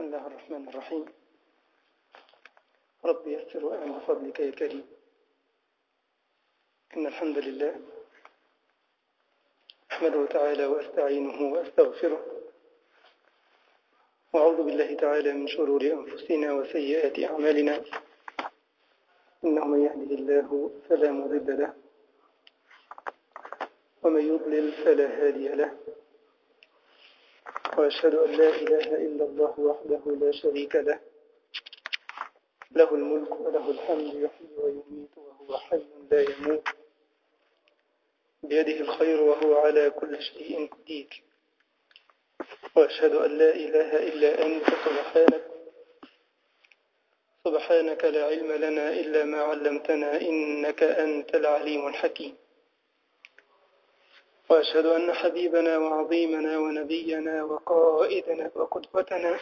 بسم الله الرحمن الرحيم رب يسر وأعن بفضلك يا كريم إن الحمد لله أحمده تعالى وأستعينه وأستغفره وأعوذ بالله تعالى من شرور أنفسنا وسيئات أعمالنا إنه من يهده الله فلا مضل له ومن يضلل فلا هادي له وأشهد أن لا إله إلا الله وحده لا شريك له له الملك وله الحمد يحيي ويميت وهو حي لا يموت بيده الخير وهو على كل شيء قدير وأشهد أن لا إله إلا أنت سبحانك سبحانك لا علم لنا إلا ما علمتنا إنك أنت العليم الحكيم وأشهد أن حبيبنا وعظيمنا ونبينا وقائدنا وقدوتنا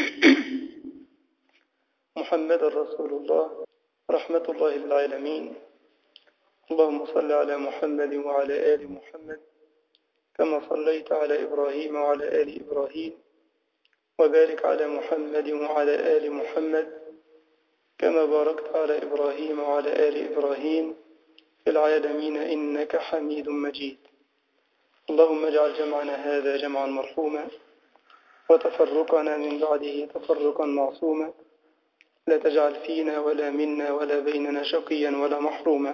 محمد رسول الله رحمة الله للعالمين اللهم صل على محمد وعلى آل محمد كما صليت على إبراهيم وعلى آل إبراهيم وبارك على محمد وعلى آل محمد كما باركت على إبراهيم وعلى آل إبراهيم في العالمين إنك حميد مجيد اللهم اجعل جمعنا هذا جمعا مرحوما وتفرقنا من بعده تفرقا معصوما لا تجعل فينا ولا منا ولا بيننا شقيا ولا محروما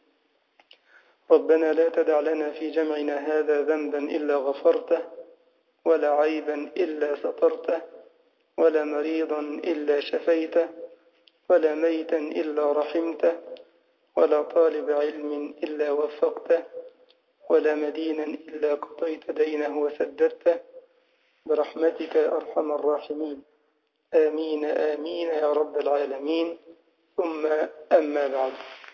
ربنا لا تدع لنا في جمعنا هذا ذنبا إلا غفرته ولا عيبا إلا سترته ولا مريضا إلا شفيته ولا ميتا إلا رحمته ولا طالب علم إلا وفقته ولا مدينا إلا قضيت دينه وسددته برحمتك يا أرحم الراحمين آمين آمين يا رب العالمين ثم أما بعد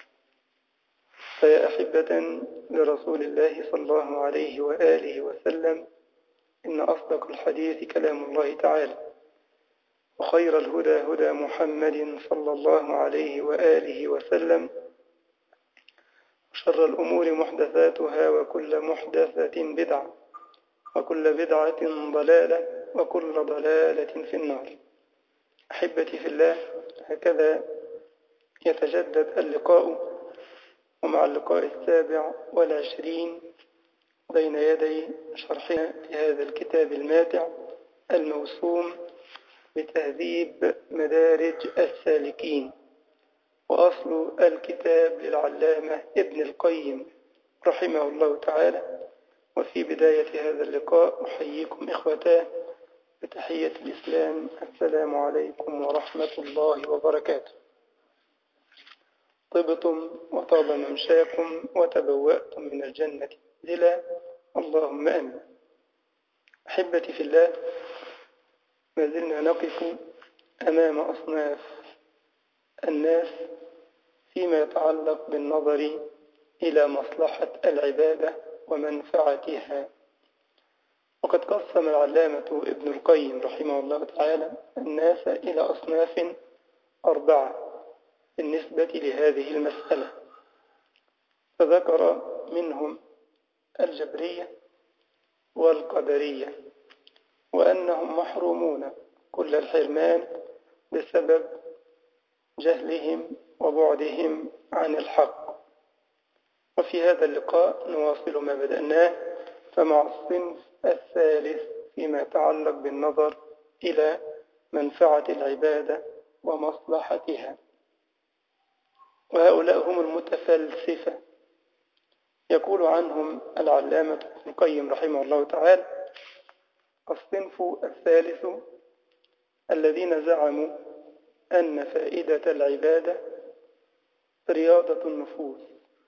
فيا أحبة لرسول الله صلى الله عليه وآله وسلم إن أصدق الحديث كلام الله تعالى وخير الهدى هدى محمد صلى الله عليه وآله وسلم وشر الأمور محدثاتها وكل محدثة بدعة وكل بدعة ضلالة وكل ضلالة في النار أحبتي في الله هكذا يتجدد اللقاء ومع اللقاء السابع والعشرين بين يدي شرحنا لهذا الكتاب الماتع الموسوم بتهذيب مدارج السالكين وأصل الكتاب للعلامة ابن القيم رحمه الله تعالى وفي بداية هذا اللقاء أحييكم إخوتاه بتحية الإسلام السلام عليكم ورحمة الله وبركاته طبتم وطاب ممشاكم وتبوأتم من الجنة منزلا اللهم آمين أحبتي في الله ما زلنا نقف أمام أصناف الناس فيما يتعلق بالنظر إلى مصلحة العبادة ومنفعتها وقد قسم العلامة ابن القيم رحمه الله تعالى الناس إلى أصناف أربعة بالنسبة لهذه المسألة فذكر منهم الجبرية والقدرية وأنهم محرومون كل الحرمان بسبب جهلهم وبعدهم عن الحق وفي هذا اللقاء نواصل ما بدأناه فمع الصنف الثالث فيما يتعلق بالنظر إلى منفعة العبادة ومصلحتها وهؤلاء هم المتفلسفة يقول عنهم العلامة ابن القيم رحمه الله تعالى الصنف الثالث الذين زعموا أن فائدة العبادة رياضة النفوس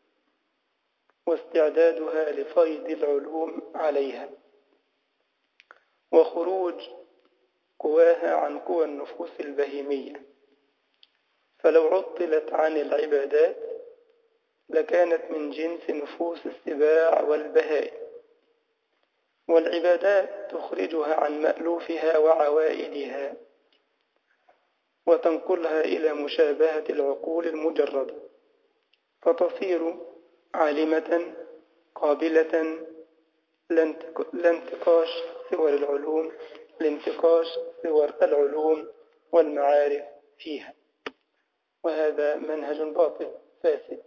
واستعدادها لفيض العلوم عليها وخروج قواها عن قوى النفوس البهيمية فلو عطلت عن العبادات لكانت من جنس نفوس السباع والبهائم والعبادات تخرجها عن مألوفها وعوائدها وتنقلها إلى مشابهة العقول المجردة فتصير عالمة قابلة لانتقاش صور العلوم لانتقاش صور العلوم والمعارف فيها وهذا منهج باطل فاسد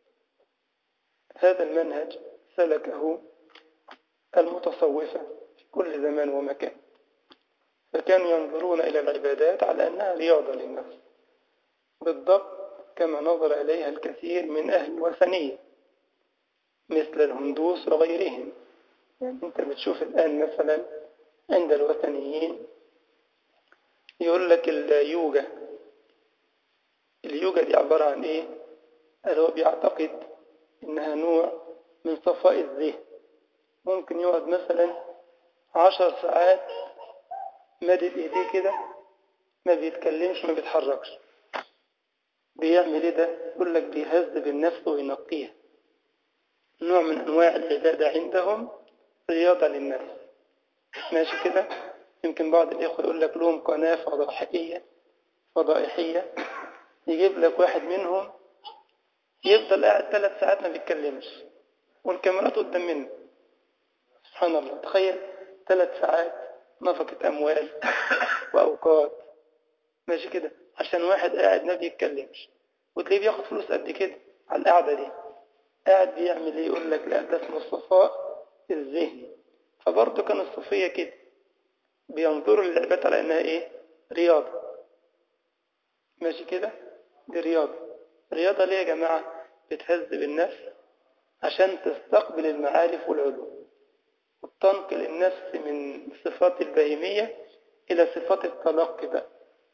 هذا المنهج سلكه المتصوفة في كل زمان ومكان فكانوا ينظرون إلى العبادات على أنها رياضة للنفس بالضبط كما نظر إليها الكثير من أهل الوثنية مثل الهندوس وغيرهم يعني أنت بتشوف الآن مثلا عند الوثنيين يقول لك اليوجا اليوجا دي عبارة عن إيه؟ هو بيعتقد إنها نوع من صفاء الذهن ممكن يقعد مثلا عشر ساعات مدد ايديه كده ما بيتكلمش ما بيتحركش بيعمل ايه ده يقول لك بيهذب النفس وينقيها نوع من انواع العبادة عندهم رياضة للنفس ماشي كده يمكن بعض الاخوة يقول لك لهم قناة فضائحية فضائحية يجيب لك واحد منهم يفضل قاعد ثلاث ساعات ما بيتكلمش والكاميرات قدام منه سبحان الله تخيل ثلاث ساعات نفقة أموال وأوقات ماشي كده عشان واحد قاعد ما بيتكلمش وتلاقيه بياخد فلوس قد كده على القعدة دي قاعد بيعمل ايه يقول لك لا ده اسمه الصفاء الذهني فبرضه كان الصوفية كده بينظروا للعبادة على انها ايه رياضة ماشي كده دي رياضة رياضة ليه يا جماعة بتهذب النفس عشان تستقبل المعارف والعلوم وتنقل النفس من صفات البهيمية إلى صفات التلقي بقى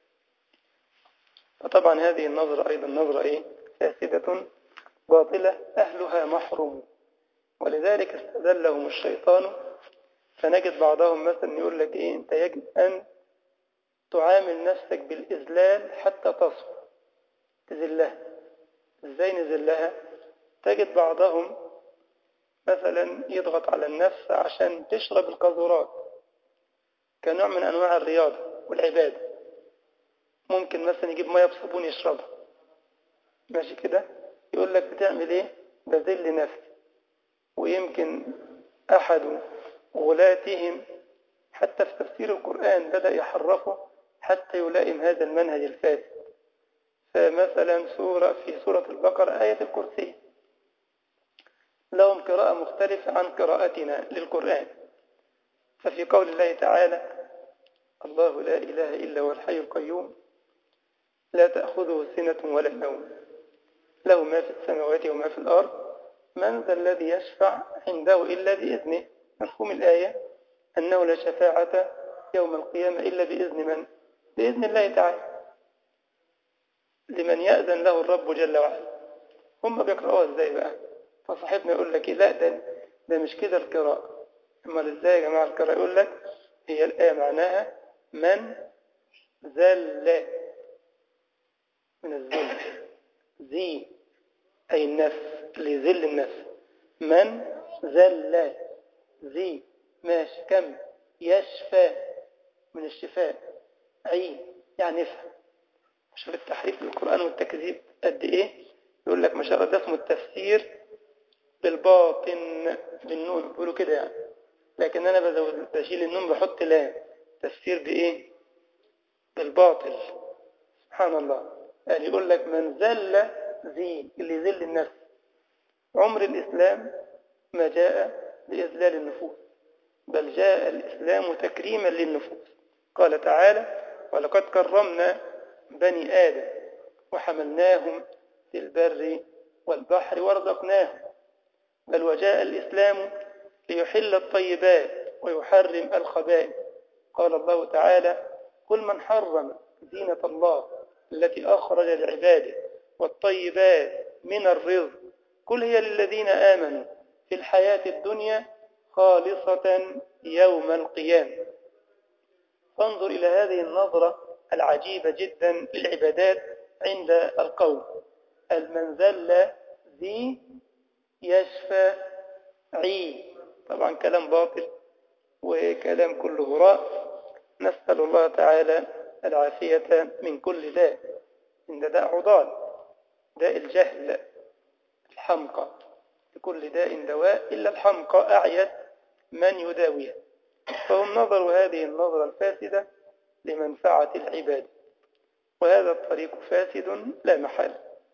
فطبعا هذه النظرة أيضا نظرة إيه؟ فاسدة باطلة أهلها محروم ولذلك استدلهم الشيطان فنجد بعضهم مثلا يقول لك إيه أنت يجب أن تعامل نفسك بالإذلال حتى تصفى تذلها إزاي نذلها تجد بعضهم مثلا يضغط على النفس عشان تشرب القاذورات كنوع من أنواع الرياضة والعبادة ممكن مثلا يجيب مية بصابون يشربها ماشي كده يقول لك بتعمل ايه بذل نفسي ويمكن أحد غلاتهم حتى في تفسير القرآن بدأ يحرفه حتى يلائم هذا المنهج الفاسد فمثلا سورة في سورة البقرة آية الكرسي لهم قراءة مختلفة عن قراءتنا للقرآن ففي قول الله تعالى الله لا إله إلا هو الحي القيوم لا تأخذه سنة ولا نوم له ما في السماوات وما في الأرض من ذا الذي يشفع عنده إلا بإذنه مفهوم الآية أنه لا شفاعة يوم القيامة إلا بإذن من؟ بإذن الله تعالى لمن يأذن له الرب جل وعلا هم بيقرأوها ازاي بقى فصاحبنا يقول لك لا ده, ده مش كده القراءة امال ازاي يا جماعة القراءة يقول لك هي الآية معناها من ذل من الذل ذي أي النفس اللي يذل النفس من ذل ذي ماشي كم يشفى من الشفاء عين يعني افهم شوف التحريف للقرآن والتكذيب قد ايه يقول لك ما شاء الله ده اسمه التفسير بالباطن بالنون بيقولوا كده يعني لكن انا بزود بشيل النون بحط لام تفسير بايه بالباطل سبحان الله يعني يقول لك من ذل ذي اللي يذل النفس عمر الإسلام ما جاء لإذلال النفوس بل جاء الإسلام تكريما للنفوس قال تعالى ولقد كرمنا بني آدم وحملناهم في البر والبحر ورزقناهم بل وجاء الإسلام ليحل الطيبات ويحرم الخبائث قال الله تعالى كل من حرم زينة الله التي أخرج لعباده والطيبات من الرزق كل هي للذين آمنوا في الحياة الدنيا خالصة يوم القيامة فانظر إلى هذه النظرة العجيبة جدا للعبادات عند القوم المنزل ذي يشفى عي طبعا كلام باطل وكلام كله هراء نسأل الله تعالى العافية من كل داء إن داء عضال داء الجهل الحمقى لكل داء دواء إلا الحمقى أعيت من يداويها فهم نظروا هذه النظرة الفاسدة لمنفعة العباد وهذا الطريق فاسد لا محال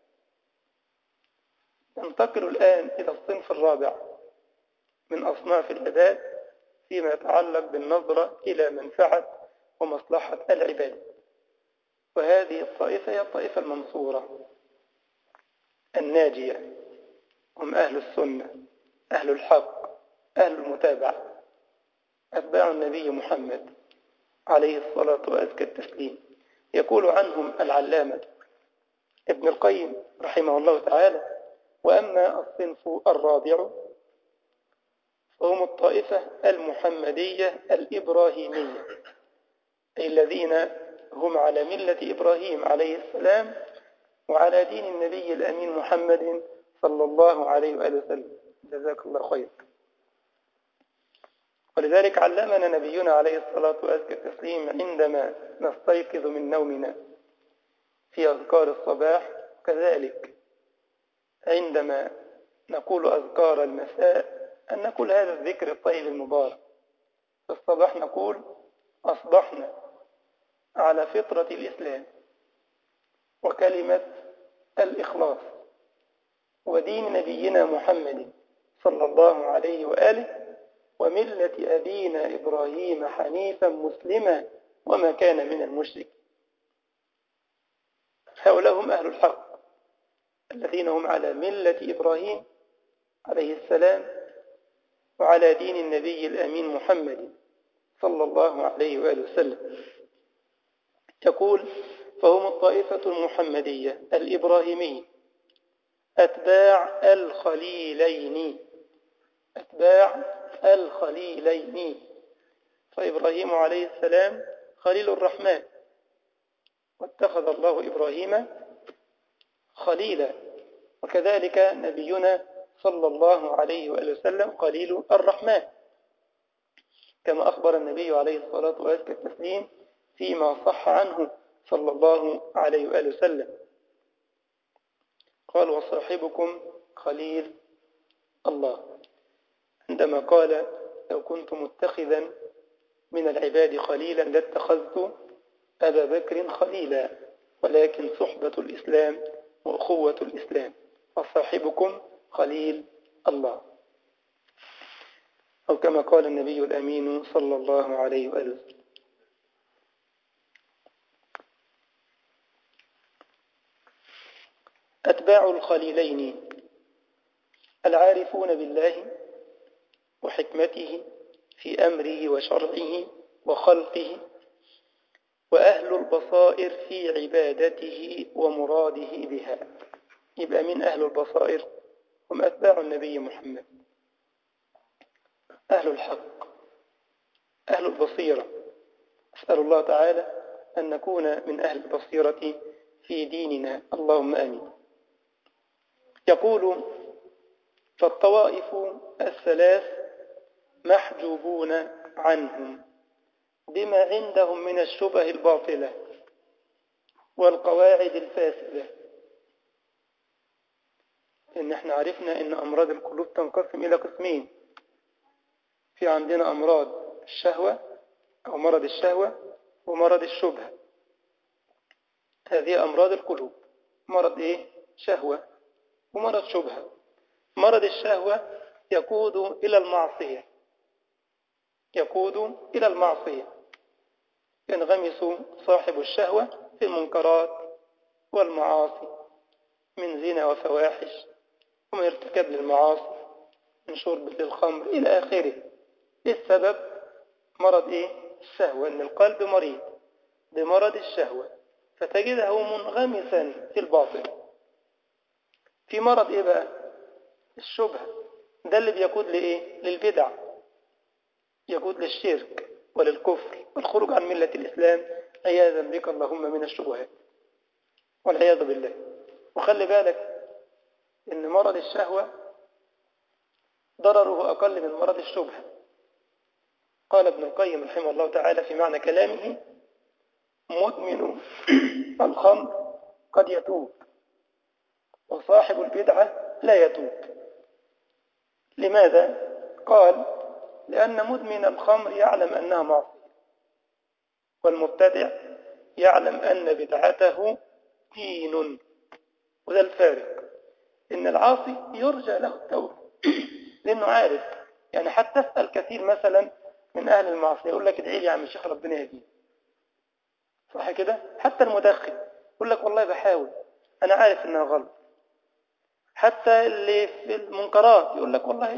ننتقل الآن إلى الصنف الرابع من أصناف العباد فيما يتعلق بالنظرة إلى منفعة ومصلحة العباد وهذه الطائفة هي الطائفة المنصورة الناجية هم أهل السنة أهل الحق أهل المتابعة أتباع النبي محمد عليه الصلاة وأزكى التسليم يقول عنهم العلامة ابن القيم رحمه الله تعالى وأما الصنف الرابع فهم الطائفة المحمدية الإبراهيمية أي الذين هم على ملة إبراهيم عليه السلام وعلى دين النبي الأمين محمد صلى الله عليه وآله وسلم جزاك الله خير ولذلك علمنا نبينا عليه الصلاة والتسليم عندما نستيقظ من نومنا في أذكار الصباح كذلك عندما نقول أذكار المساء أن نقول هذا الذكر الطيب المبارك في الصباح نقول أصبحنا على فطرة الإسلام وكلمة الإخلاص ودين نبينا محمد صلى الله عليه وآله وملة أبينا إبراهيم حنيفا مسلما وما كان من المشرك هؤلاء هم أهل الحق الذين هم على ملة إبراهيم عليه السلام وعلى دين النبي الأمين محمد صلى الله عليه وآله وسلم يقول فهم الطائفة المحمدية الإبراهيمية أتباع الخليلين أتباع الخليلين فإبراهيم عليه السلام خليل الرحمن واتخذ الله إبراهيم خليلا وكذلك نبينا صلى الله عليه وآله وسلم خليل الرحمن كما أخبر النبي عليه الصلاة والسلام فيما صح عنه صلى الله عليه وآله وسلم قال وصاحبكم خليل الله عندما قال لو كنت متخذا من العباد خليلا لاتخذت أبا بكر خليلا ولكن صحبة الإسلام وأخوة الإسلام وصاحبكم خليل الله أو كما قال النبي الأمين صلى الله عليه وآله وسلم أتباع الخليلين العارفون بالله وحكمته في أمره وشرعه وخلقه وأهل البصائر في عبادته ومراده بها يبقى من أهل البصائر هم أتباع النبي محمد أهل الحق أهل البصيرة أسأل الله تعالى أن نكون من أهل البصيرة في ديننا اللهم آمين يقول فالطوائف الثلاث محجوبون عنهم بما عندهم من الشبه الباطلة والقواعد الفاسدة إن احنا عرفنا إن أمراض القلوب تنقسم إلى قسمين في عندنا أمراض الشهوة أو مرض الشهوة ومرض الشبهة هذه أمراض القلوب مرض إيه؟ شهوة ومرض شبهة مرض الشهوة يقود إلى المعصية يقود إلى المعصية ينغمس صاحب الشهوة في المنكرات والمعاصي من زنا وفواحش ومن ارتكاب للمعاصي من شرب للخمر إلى آخره السبب مرض إيه؟ الشهوة أن القلب مريض بمرض الشهوة فتجده منغمسا في الباطل في مرض إيه بقى الشبهة ده اللي بيقود لإيه للبدع يقود للشرك وللكفر والخروج عن ملة الإسلام عياذا بك اللهم من الشبهات والعياذ بالله وخلي بالك إن مرض الشهوة ضرره أقل من مرض الشبهة قال ابن القيم رحمه الله تعالى في معنى كلامه مدمن الخمر قد يتوب وصاحب البدعة لا يتوب لماذا؟ قال لأن مدمن الخمر يعلم أنها معصية والمبتدع يعلم أن بدعته دين وده الفارق إن العاصي يرجى له التوبة لأنه عارف يعني حتى تسأل كثير مثلا من أهل المعصية يقول لك ادعي لي يا عم الشيخ ربنا يهديه صح كده حتى المدخن يقول لك والله بحاول أنا عارف إنها غلط حتى اللي في المنكرات يقول لك والله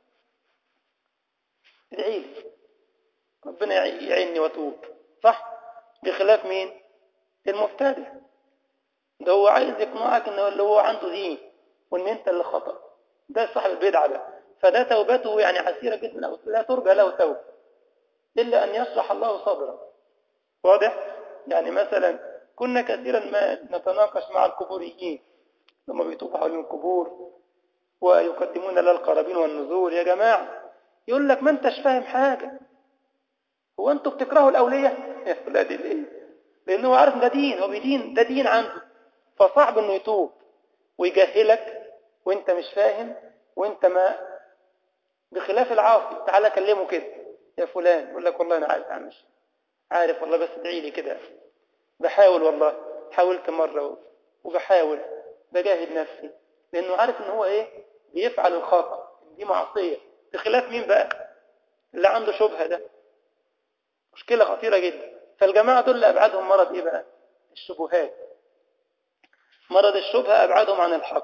ادعي لي ربنا يعيني واتوب صح بخلاف مين المبتدع ده هو عايز يقنعك ان اللي هو عنده دين وان انت اللي خطأ ده صاحب البدعة ده فده توبته يعني عسيرة جدا أو لا ترجى له توبة إلا أن يشرح الله صدره واضح يعني مثلا كنا كثيرا ما نتناقش مع القبوريين لما بيطوفوا حول القبور ويقدمون لها القرابين والنذور يا جماعة يقول لك ما انتش فاهم حاجة هو انتوا بتكرهوا الأولياء لا دي ليه لأنه هو عارف ده دين هو بدين ده دين عنده فصعب انه يتوب ويجهلك وانت مش فاهم وانت ما بخلاف العاصي تعالى كلمه كده يا فلان يقول لك والله انا عارف اعمل عارف والله بس ادعي لي كده بحاول والله حاولت مرة وبحاول بجاهد نفسي لانه عارف ان هو ايه بيفعل الخطأ دي معصية بخلاف مين بقى اللي عنده شبهة ده مشكلة خطيرة جدا فالجماعة دول اللي أبعدهم مرض إيه بقى الشبهات مرض الشبهة أبعدهم عن الحق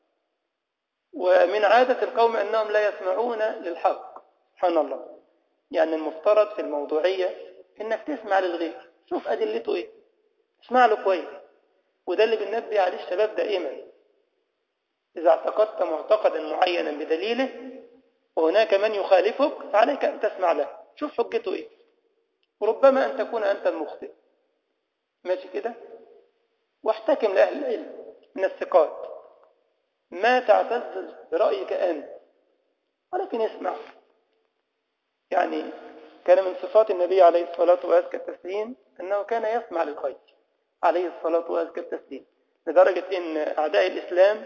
ومن عادة القوم أنهم لا يسمعون للحق سبحان الله يعني المفترض في الموضوعية إنك تسمع للغير شوف أدلته إيه اسمع له كويس وده اللي بننبه عليه الشباب دائما إذا اعتقدت معتقدا معينا بدليله وهناك من يخالفك فعليك أن تسمع له شوف حجته إيه وربما أن تكون أنت المخطئ ماشي كده واحتكم لأهل العلم من الثقات ما تعتز برأيك أنت ولكن اسمع يعني كان من صفات النبي عليه الصلاة وأزكى التسليم أنه كان يسمع للخير عليه الصلاة وأزكى التسليم لدرجة أن أعداء الإسلام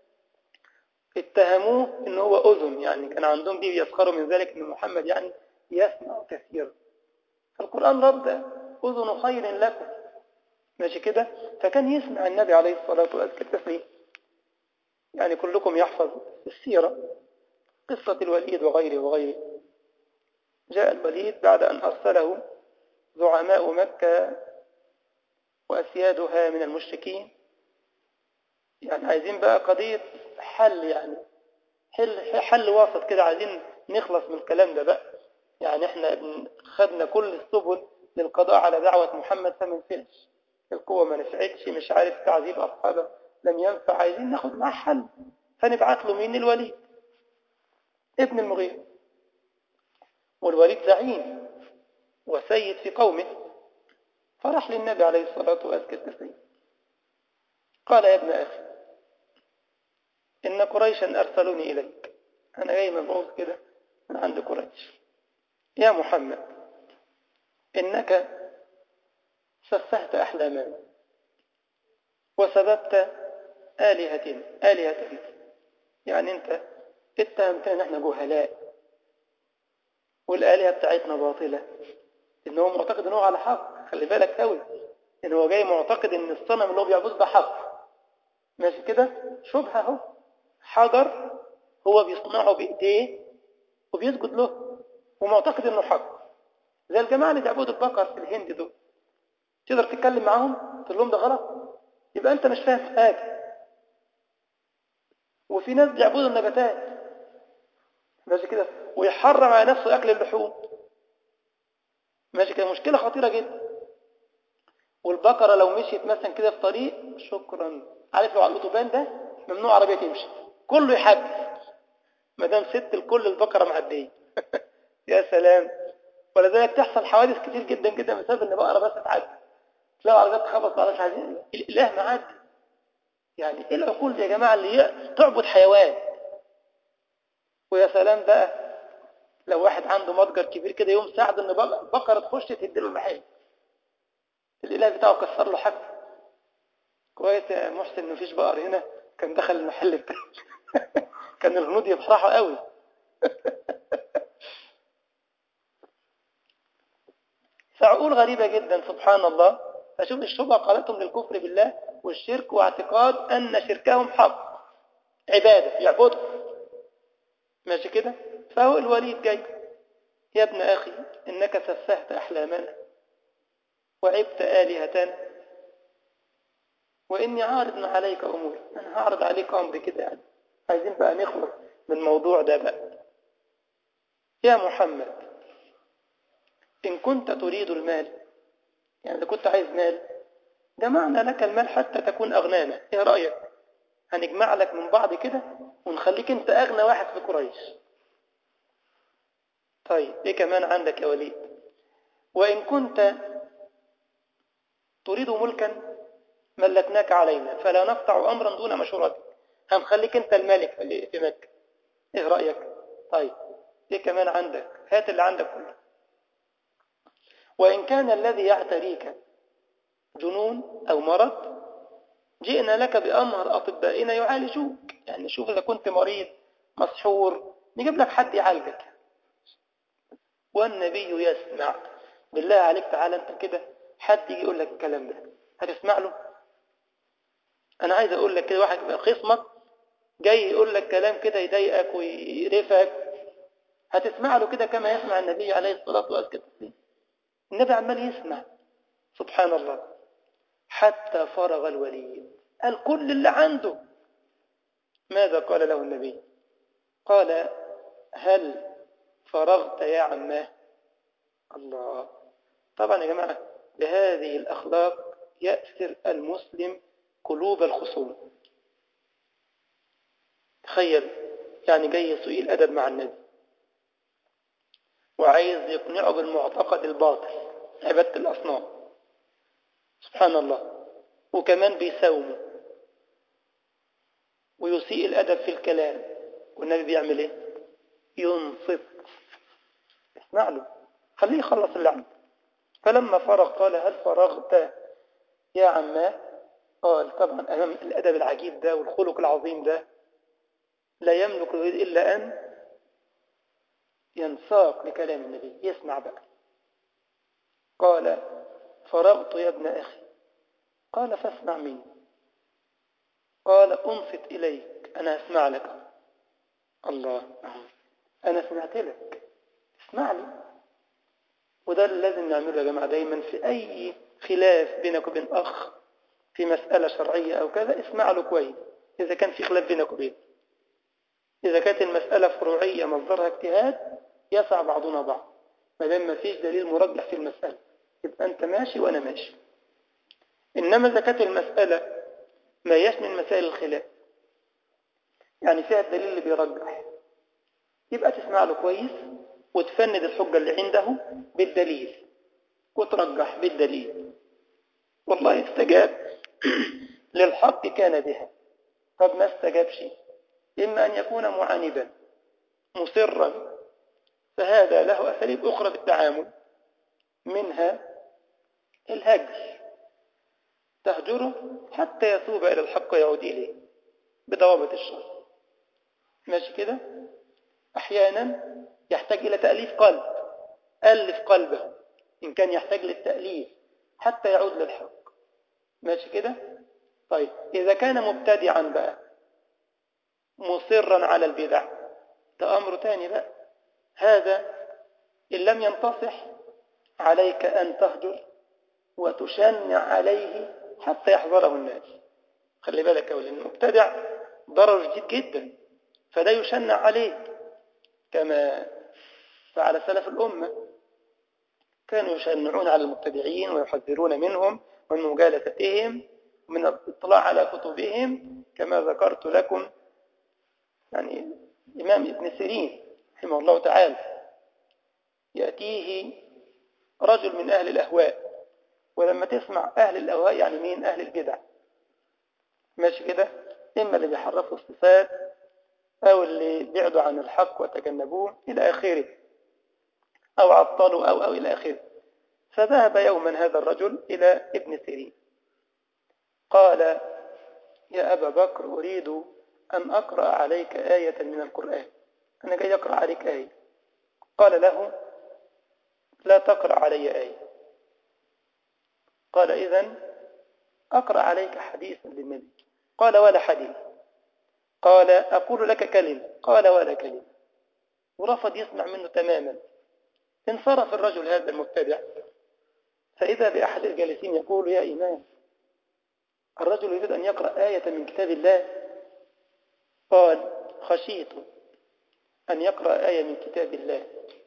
اتهموه أنه هو أذن يعني كان عندهم دي يسخروا من ذلك أن محمد يعني يسمع كثيرا فالقرآن رد أذن خير لكم ماشي كده فكان يسمع النبي عليه الصلاة وأزكى التسليم يعني كلكم يحفظ السيرة قصة الوليد وغيره وغيره جاء الوليد بعد أن أرسله زعماء مكة وأسيادها من المشركين يعني عايزين بقى قضية حل يعني حل, حل وسط كده عايزين نخلص من الكلام ده بقى يعني احنا خدنا كل السبل للقضاء على دعوة محمد فما نفعش القوة ما نفعتش مش عارف تعذيب أصحابه لم ينفع عايزين ناخد معاه حل فنبعت له مين الوليد ابن المغيرة والوليد زعيم وسيد في قومه فرح للنبي عليه الصلاة والسلام قال يا ابن أخي إن قريشا أرسلوني إليك أنا جاي مبعوث كده من عند قريش يا محمد إنك سفهت أحلامنا وسببت آلهتنا آلهتنا يعني أنت اتهمتنا نحن جهلاء والآلهة بتاعتنا باطلة إن هو معتقد إن هو على حق خلي بالك قوي إن هو جاي معتقد إن الصنم اللي هو بيعبد ده حق ماشي كده شبهة اهو حجر هو بيصنعه بإيديه وبيسجد له ومعتقد إنه حق زي الجماعة اللي بيعبدوا البقر في الهند دول تقدر تتكلم معاهم تقول لهم ده غلط يبقى أنت مش فاهم حاجة وفي ناس بيعبدوا النباتات ماشي كده ويحرم على نفسه أكل اللحوم ماشي كده مشكلة خطيرة جدا والبقرة لو مشيت مثلا كده في طريق شكرا عارف لو على الأوتوبان ده ممنوع عربية تمشي كله يحبس ما دام ست الكل البقرة معدية يا سلام ولذلك تحصل حوادث كتير جدا جدا بسبب ان بقرة بس تعدي تلاقي عربيات تخبط معلش عايزين الاله معدي يعني ايه العقول دي يا جماعة اللي تعبد حيوان ويا سلام بقى لو واحد عنده متجر كبير كده يوم ساعد ان بقرة تخش تهدله المحل الاله بتاعه كسر له حاجه كويس يا محسن مفيش بقر هنا كان دخل المحل بتاعه كان الهنود يفرحوا قوي فعقول غريبة جدا سبحان الله فشوف الشبهة قالتهم للكفر بالله والشرك واعتقاد أن شركهم حق عبادة يعبدوا ماشي كده فهو الوليد جاي يا ابن أخي إنك سفهت أحلامنا وعبت آلهتنا وإني عارض عليك أمور أنا هعرض عليك أمر كده يعني عايزين بقى نخلص من الموضوع ده بقى يا محمد إن كنت تريد المال يعني إذا كنت عايز مال جمعنا لك المال حتى تكون أغنانا إيه رأيك هنجمع لك من بعض كده ونخليك أنت أغنى واحد في قريش طيب إيه كمان عندك يا وليد وإن كنت تريد ملكا ملكناك علينا فلا نقطع أمرا دون مشورتك هنخليك أنت الملك في مكة إيه رأيك طيب إيه كمان عندك هات اللي عندك كله وإن كان الذي يعتريك جنون أو مرض جئنا لك بأمر أطبائنا يعالجوك يعني شوف إذا كنت مريض مسحور نجيب لك حد يعالجك والنبي يسمع بالله عليك تعالى أنت كده حد يجي يقول لك الكلام ده هتسمع له أنا عايز أقول لك كده واحد خصمك جاي يقول لك كلام كده يضايقك ويقرفك هتسمع له كده كما يسمع النبي عليه الصلاة والسلام النبي عمال يسمع سبحان الله حتى فرغ الوليد قال كل اللي عنده ماذا قال له النبي قال هل فرغت يا عماه الله طبعا يا جماعة بهذه الأخلاق يأسر المسلم قلوب الخصوم تخيل يعني جاي يسوء الأدب مع النبي وعايز يقنعه بالمعتقد الباطل عبادة الأصنام سبحان الله وكمان بيساومه ويسيء الأدب في الكلام والنبي بيعمل ايه ينصت اسمع له خليه يخلص اللي عنده فلما فرغ قال هل فرغت يا عماه قال طبعا أمام الأدب العجيب ده والخلق العظيم ده لا يملك الوليد إلا أن ينساق لكلام النبي يسمع بقى قال فرغت يا ابن أخي قال فاسمع مني قال أنصت إليك أنا أسمع لك الله أنا سمعت لك اسمع لي وده اللي لازم نعمله يا جماعة دايما في أي خلاف بينك وبين أخ في مسألة شرعية أو كذا اسمع له كويس إذا كان في خلاف بينك وبينه إذا كانت المسألة فروعية مصدرها اجتهاد يسع بعضنا بعض ما دام ما فيش دليل مرجح في المسألة يبقى أنت ماشي وأنا ماشي إنما إذا كانت المسألة ما يشمل مسائل الخلاف يعني فيها الدليل اللي بيرجح يبقى تسمع له كويس وتفند الحجة اللي عنده بالدليل وترجح بالدليل والله استجاب للحق كان بها طب ما استجابش إما أن يكون معاندا مصرا فهذا له أساليب أخرى بالتعامل منها الهجر تهجره حتى يتوب إلى الحق ويعود إليه بضوابط الشر ماشي كده أحيانا يحتاج إلى تأليف قلب ألف قلبه إن كان يحتاج للتأليف حتى يعود للحق ماشي كده طيب إذا كان مبتدعا بقى مصرا على البدع ده أمر تاني بقى هذا إن لم ينتصح عليك أن تهجر وتشنع عليه حتى يحضره الناس خلي بالك يا لأن المبتدع ضرر جديد جدا فده يشنع عليه كما فعل سلف الأمة كانوا يشنعون على المبتدعين ويحذرون منهم ومن مجالستهم ومن الاطلاع على كتبهم كما ذكرت لكم يعني إمام ابن سيرين رحمه الله تعالى يأتيه رجل من أهل الأهواء ولما تسمع أهل الأهواء يعني مين أهل البدع ماشي كده إما اللي بيحرفوا الصفات أو اللي بعدوا عن الحق وتجنبوه إلى آخره أو عطلوا أو أو إلى آخره فذهب يوما هذا الرجل إلى ابن سيرين قال يا أبا بكر أريد أن أقرأ عليك آية من القرآن أنا جاي أقرأ عليك آية قال له لا تقرأ علي آية قال إذن أقرأ عليك حديثا للنبي قال ولا حديث قال أقول لك كلمة قال ولا كلمة ورفض يسمع منه تماما انصرف الرجل هذا المبتدع فإذا بأحد الجالسين يقول يا إمام الرجل يريد أن يقرأ آية من كتاب الله قال خشيت أن يقرأ آية من كتاب الله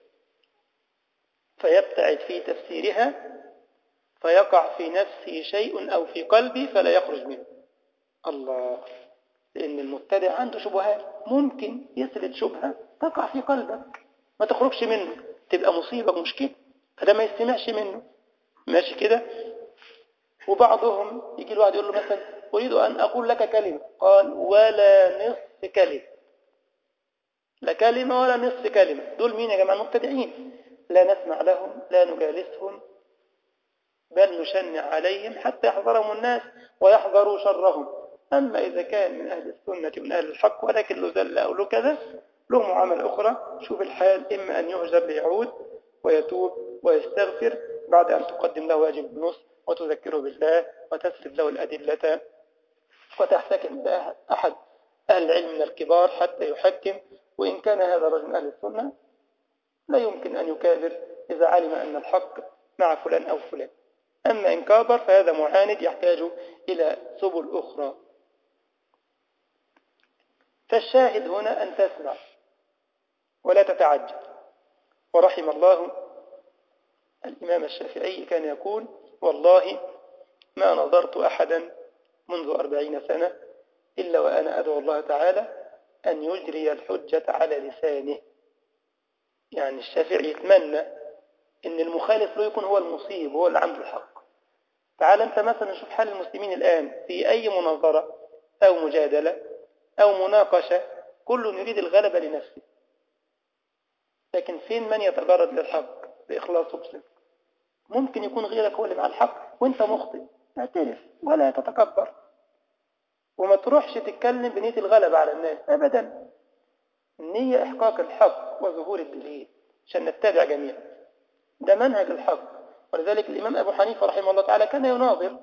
فيبتعد في تفسيرها فيقع في نفسه شيء أو في قلبي فلا يخرج منه الله لأن المبتدع عنده شبهات ممكن يسرد شبهة تقع في قلبك ما تخرجش منه تبقى مصيبة مشكلة فده ما يستمعش منه ماشي كده وبعضهم يجي الواحد يقول له مثلا أريد أن أقول لك كلمة قال ولا نصف كلمة لا كلمة ولا نصف كلمة دول مين يا جماعة المبتدعين لا نسمع لهم لا نجالسهم بل نشنع عليهم حتى يحذرهم الناس ويحذروا شرهم أما إذا كان من أهل السنة ومن أهل الحق ولكن له ذل أو له كذا له معاملة أخرى شوف الحال إما أن يهجر ليعود ويتوب ويستغفر بعد أن تقدم له واجب النص وتذكره بالله وتسرد له الأدلة وتحتكم أحد أهل العلم من الكبار حتى يحكم وإن كان هذا الرجل من أهل السنة لا يمكن أن يكابر إذا علم أن الحق مع فلان أو فلان أما إن كابر فهذا معاند يحتاج إلى سبل أخرى فالشاهد هنا أن تسمع ولا تتعجل ورحم الله الإمام الشافعي كان يقول والله ما نظرت أحدا منذ أربعين سنة إلا وأنا أدعو الله تعالى أن يجري الحجة على لسانه يعني الشافعي يتمنى أن المخالف له يكون هو المصيب هو اللي عنده الحق تعال أنت مثلا نشوف حال المسلمين الآن في أي مناظرة أو مجادلة أو مناقشة كل يريد الغلبة لنفسه لكن فين من يتجرد للحق بإخلاص وبصدق ممكن يكون غيرك هو اللي مع الحق وانت مخطئ اعترف ولا تتكبر وما تروحش تتكلم بنية الغلبة على الناس أبدا النية إحقاق الحق وظهور الدليل عشان نتبع جميعا ده منهج الحق ولذلك الإمام أبو حنيفة رحمه الله تعالى كان يناظر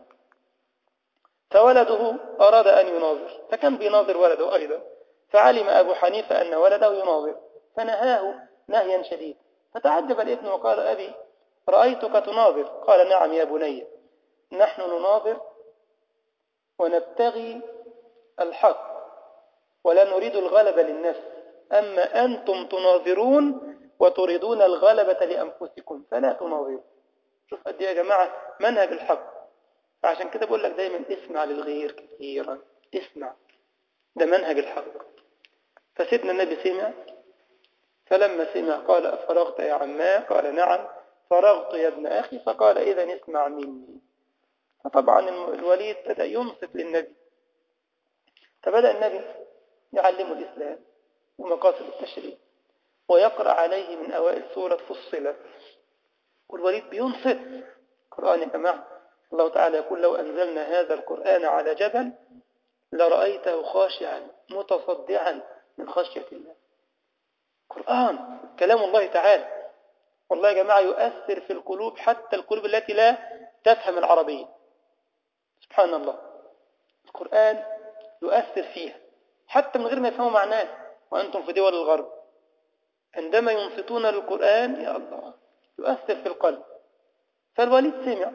فولده أراد أن يناظر فكان بيناظر ولده أيضا فعلم أبو حنيفة أن ولده يناظر فنهاه نهيا شديد فتعجب الابن وقال أبي رأيتك تناظر قال نعم يا بني نحن نناظر ونبتغي الحق ولا نريد الغلبة للنفس أما أنتم تناظرون وتريدون الغلبة لأنفسكم فلا تناظروا شوف قد يا جماعة منهج الحق فعشان كده بقول لك دايما اسمع للغير كثيرا اسمع ده منهج الحق فسيدنا النبي سمع فلما سمع قال أفرغت يا عماه قال نعم فرغت يا ابن أخي فقال إذا اسمع مني فطبعا الوليد بدأ ينصت للنبي فبدأ النبي يعلمه الإسلام ومقاصد التشريع ويقرأ عليه من أوائل سورة فصلت والوليد بينصت القرآن يا جماعة الله تعالى يقول لو أنزلنا هذا القرآن على جبل لرأيته خاشعا متصدعا من خشية الله قرآن كلام الله تعالى والله يا جماعة يؤثر في القلوب حتى القلوب التي لا تفهم العربية سبحان الله القرآن يؤثر فيها حتى من غير ما يفهموا معناه وأنتم في دول الغرب عندما ينصتون للقرآن يا الله يؤثر في القلب فالوليد سمع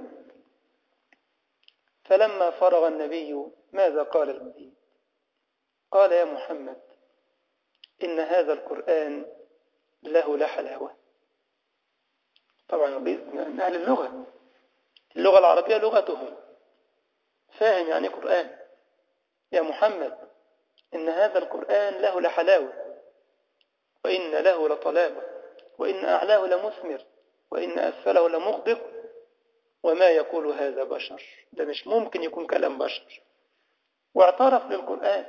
فلما فرغ النبي ماذا قال الوليد قال يا محمد إن هذا القرآن له لحلاوة طبعا الوليد من أهل اللغة اللغة العربية لغتهم فاهم يعني قرآن يا محمد إن هذا القرآن له لحلاوة وإن له لطلاوة وإن أعلاه لمثمر وإن أسفله لمغدق وما يقول هذا بشر ده مش ممكن يكون كلام بشر واعترف للقرآن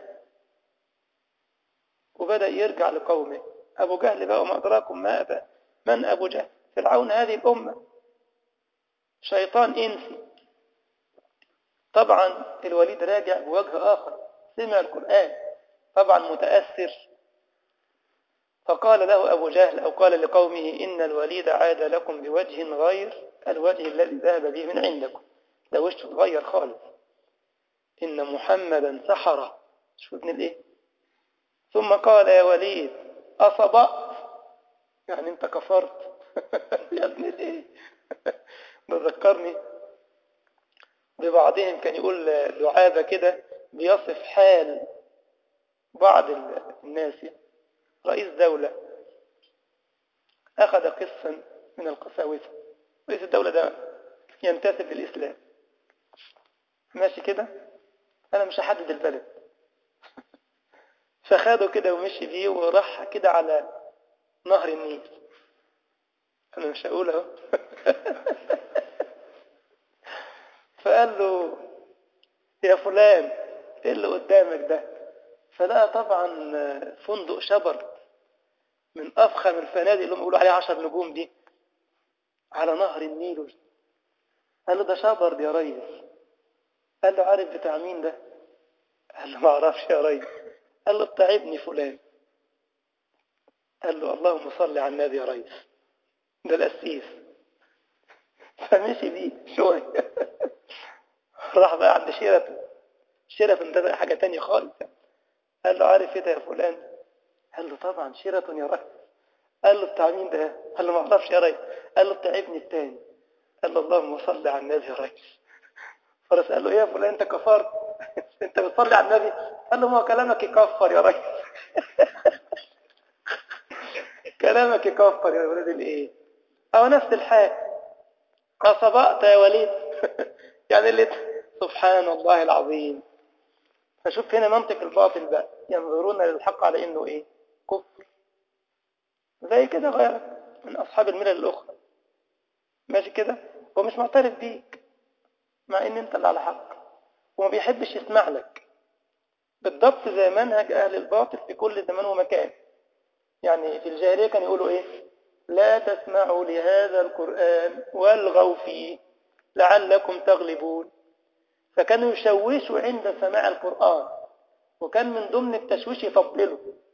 وبدأ يرجع لقومه أبو جهل بقى وما أدراكم ما أبا من أبو جهل فرعون هذه الأمة شيطان إنسي طبعا الوليد راجع بوجه آخر سمع القرآن طبعا متأثر فقال له أبو جهل أو قال لقومه إن الوليد عاد لكم بوجه غير الوجه الذي ذهب به من عندكم ده وشه اتغير خالص إن محمدا سحر شو ابن الايه ثم قال يا وليد أصبأت يعني انت كفرت يا ابن الايه بذكرني ببعضهم كان يقول دعابة كده بيصف حال بعض الناس رئيس دولة أخذ قسا من القساوسة رئيس الدولة ده ينتسب للإسلام ماشي كده أنا مش هحدد البلد فخده كده ومشي بيه وراح كده على نهر النيل أنا مش هقول اهو فقال له يا فلان ايه اللي قدامك ده فلقى طبعا فندق شبر من أفخم الفنادق اللي هم بيقولوا عليها عشر نجوم دي على نهر النيل قال له ده شبر يا ريس قال له عارف بتاع مين ده قال له ما اعرفش يا ريس قال له بتاع ابني فلان قال له اللهم صل على النبي يا ريس ده القسيس فمشي بيه شوية راح بقى عند شيرة شيرة ده حاجة تانية خالص قال له عارف ايه ده يا فلان قال له طبعا شيرة يا ريس قال له بتاع مين ده قال له ما اعرفش يا ريس قال له بتاع ابني التاني قال له اللهم صل على النبي يا ريس فرس قال له ايه يا فلان انت كفرت انت بتصلي على النبي قال له ما هو كلامك يكفر يا ريس كلامك يكفر يا ولد الايه او نفس الحال أصبأت يا وليد يعني اللي سبحان الله العظيم فشوف هنا منطق الباطل بقى ينظرون للحق على انه ايه كفر زي كده غيرك من اصحاب الملل الاخرى ماشي كده هو مش معترف بيك مع ان انت اللي على حق وما بيحبش يسمع لك بالضبط زي منهج اهل الباطل في كل زمان ومكان يعني في الجاهليه كانوا يقولوا ايه لا تسمعوا لهذا القرآن والغوا فيه لعلكم تغلبون فكانوا يشوشوا عند سماع القرآن وكان من ضمن التشويش يفضلوا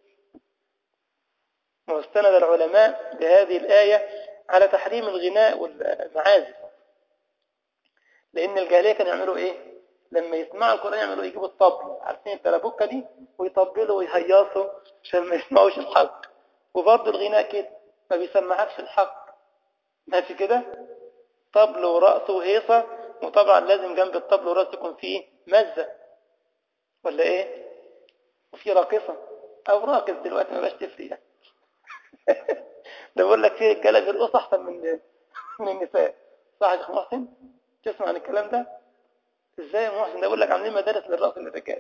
واستند العلماء بهذه الآية على تحريم الغناء والمعازف لأن الجاهلية كانوا يعملوا إيه لما يسمعوا القرآن يعملوا يجيبوا الطبل عارفين التلابوكة دي ويطبلوا ويهيصوا عشان ما يسمعوش الحق وبرضه الغناء كده ما بيسمعكش الحق ماشي كده طبل ورقص وهيصة وطبعا لازم جنب الطبل والرقص يكون فيه مزة ولا ايه وفي راقصة او راقص دلوقتي ما بقاش تفرق يعني ده بقول لك في رجاله بيرقصوا احسن من من النساء صح يا شيخ محسن تسمع عن الكلام ده ازاي يا محسن ده بقول لك عاملين مدارس للرقص الرجال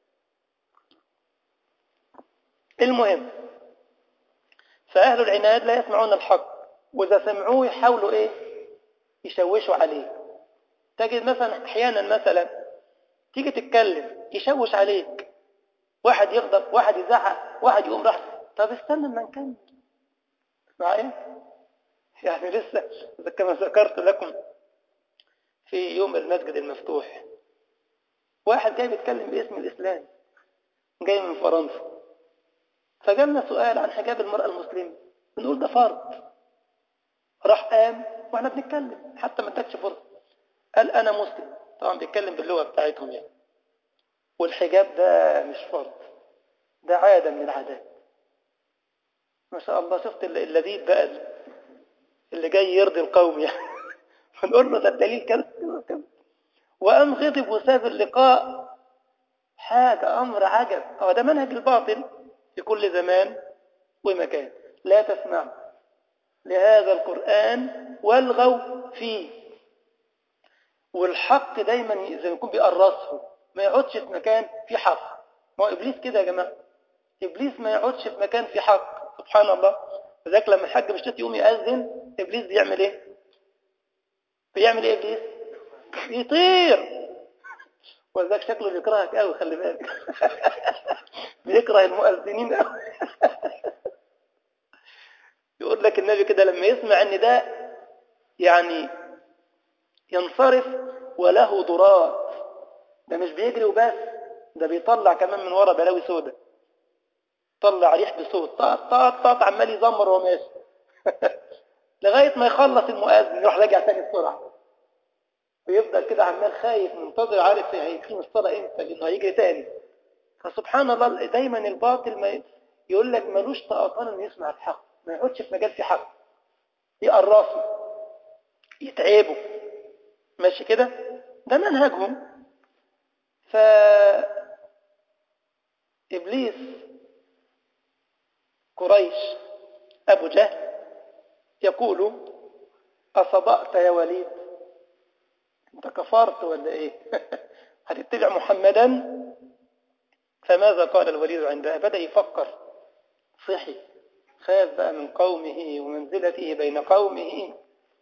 المهم فأهل العناد لا يسمعون الحق وإذا سمعوه يحاولوا إيه يشوشوا عليه تجد مثلا أحيانا مثلا تيجي تتكلم يشوش عليك واحد يغضب واحد يزعق واحد يقوم راح طب استنى ما نكمل معايا يعني لسه كما ذكرت لكم في يوم المسجد المفتوح واحد جاي بيتكلم باسم الإسلام جاي من فرنسا فجالنا سؤال عن حجاب المرأة المسلمة بنقول ده فرض راح قام واحنا بنتكلم حتى ما ادكش فرصة قال انا مسلم طبعا بيتكلم باللغة بتاعتهم يعني والحجاب ده مش فرض ده عادة من العادات ما شاء الله شفت اللذيذ بقى اللي جاي يرضي القوم يعني فنقول له ده الدليل كذا كذا وقام غضب وساب اللقاء حاجة أمر عجب هو ده منهج الباطل في كل زمان ومكان لا تسمعوا لهذا القرآن والغوا فيه والحق دايما زي ما يكون بيقرصه ما يقعدش في مكان في حق ما هو إبليس كده يا جماعة إبليس ما يقعدش في مكان في حق سبحان الله فذلك لما الحاج مشتت يقوم يأذن إبليس بيعمل إيه بيعمل إيه إبليس بيطير وذاك شكله بيكرهك قوي خلي بالك بيكره المؤذنين قوي يقول لك النبي كده لما يسمع ان ده يعني ينصرف وله ضرات ده مش بيجري وبس ده بيطلع كمان من ورا بلاوي سودة طلع ريح بصوت طاط طاط طاط عمال يزمر وهو ماشي لغايه ما يخلص المؤذن يروح راجع تاني بسرعه ويفضل كده عمال خايف منتظر عارف هيقيم الصلاة امتى لانه هيجري تاني فسبحان الله دايما الباطل ما يقول لك ملوش طاقان انه يسمع الحق ما يقعدش في مجال في حق يقرصوا يتعبوا ماشي كده ده منهجهم ف إبليس قريش أبو جهل يقول أصبأت يا وليد أنت كفرت ولا إيه هتتبع محمدا فماذا قال الوليد عندها بدأ يفكر صحي خاف بقى من قومه ومنزلته بين قومه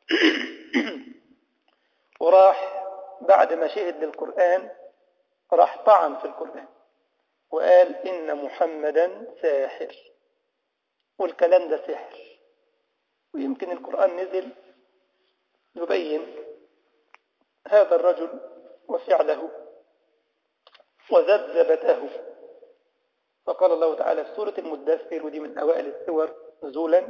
وراح بعد ما شهد للقرآن راح طعن في القرآن وقال إن محمدا ساحر والكلام ده سحر ويمكن القرآن نزل يبين هذا الرجل وفعله وذبذبته فقال الله تعالى في سورة المدثر ودي من أوائل السور نزولا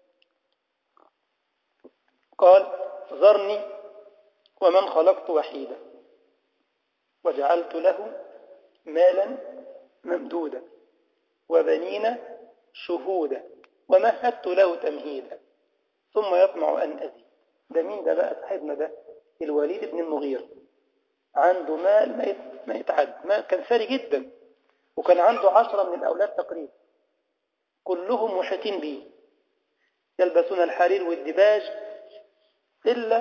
قال ذرني ومن خلقت وحيدا وجعلت له مالا ممدودا وبنين شهودا ومهدت له تمهيدا ثم يطمع أن أزيد ده مين ده بقى صاحبنا ده الوليد بن المغيرة عنده مال ما يتعد مال كان ثري جدا وكان عنده عشرة من الأولاد تقريبا كلهم محيطين به يلبسون الحرير والدباج إلا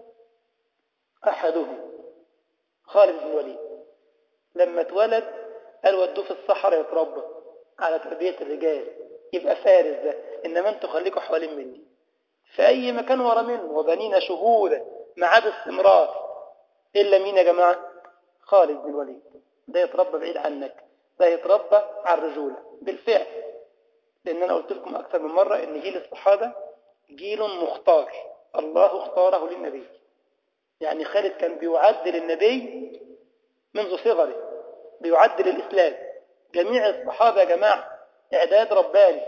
أحدهم خالد بن الوليد لما اتولد قال ودوه في الصحراء يتربى على تربية الرجال يبقى فارس ده إنما انتوا خليكوا حوالين مني في أي مكان ورا منه وبنينا شهودا معاه باستمرار إلا مين يا جماعة خالد بن الوليد ده يتربى بعيد عنك ده يتربى على الرجولة بالفعل لأن أنا قلت لكم أكثر من مرة إن جيل الصحابة جيل مختار الله اختاره للنبي يعني خالد كان بيعد للنبي منذ صغره بيعد للإسلام جميع الصحابة يا جماعة إعداد رباني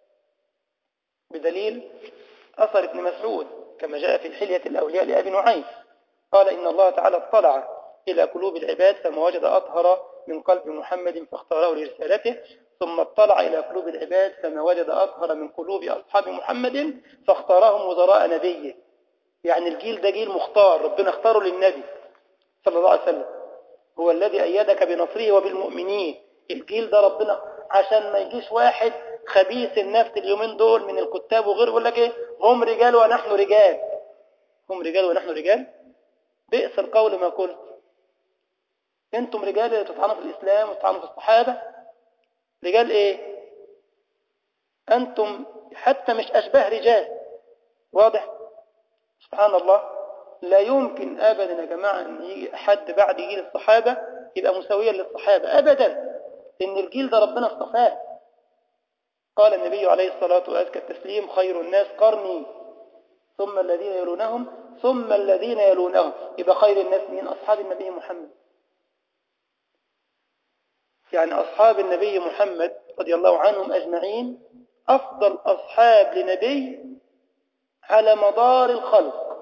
بدليل أثر ابن مسعود كما جاء في الحلية الأولياء لأبي نعيم قال إن الله تعالى اطلع إلى قلوب العباد فما وجد أطهر من قلب محمد فاختاره لرسالته ثم اطلع إلى قلوب العباد فما وجد أطهر من قلوب أصحاب محمد فاختارهم وزراء نبيه يعني الجيل ده جيل مختار ربنا اختاره للنبي صلى الله عليه وسلم هو الذي أيدك بنصره وبالمؤمنين الجيل ده ربنا عشان ما يجيش واحد خبيث النفس اليومين دول من الكتاب وغيره يقول لك ايه هم رجال ونحن رجال هم رجال ونحن رجال بئس القول ما قلت انتم رجال اللي تطعنوا في الاسلام وتطعنوا في الصحابه رجال ايه انتم حتى مش اشباه رجال واضح سبحان الله لا يمكن ابدا يا جماعه ان يجي حد بعد جيل الصحابه يبقى مساويا للصحابه ابدا ان الجيل ده ربنا اصطفاه قال النبي عليه الصلاه وازكى التسليم خير الناس قرني ثم الذين يلونهم ثم الذين يلونهم يبقى خير الناس من اصحاب النبي محمد يعني أصحاب النبي محمد رضي الله عنهم أجمعين أفضل أصحاب لنبي على مدار الخلق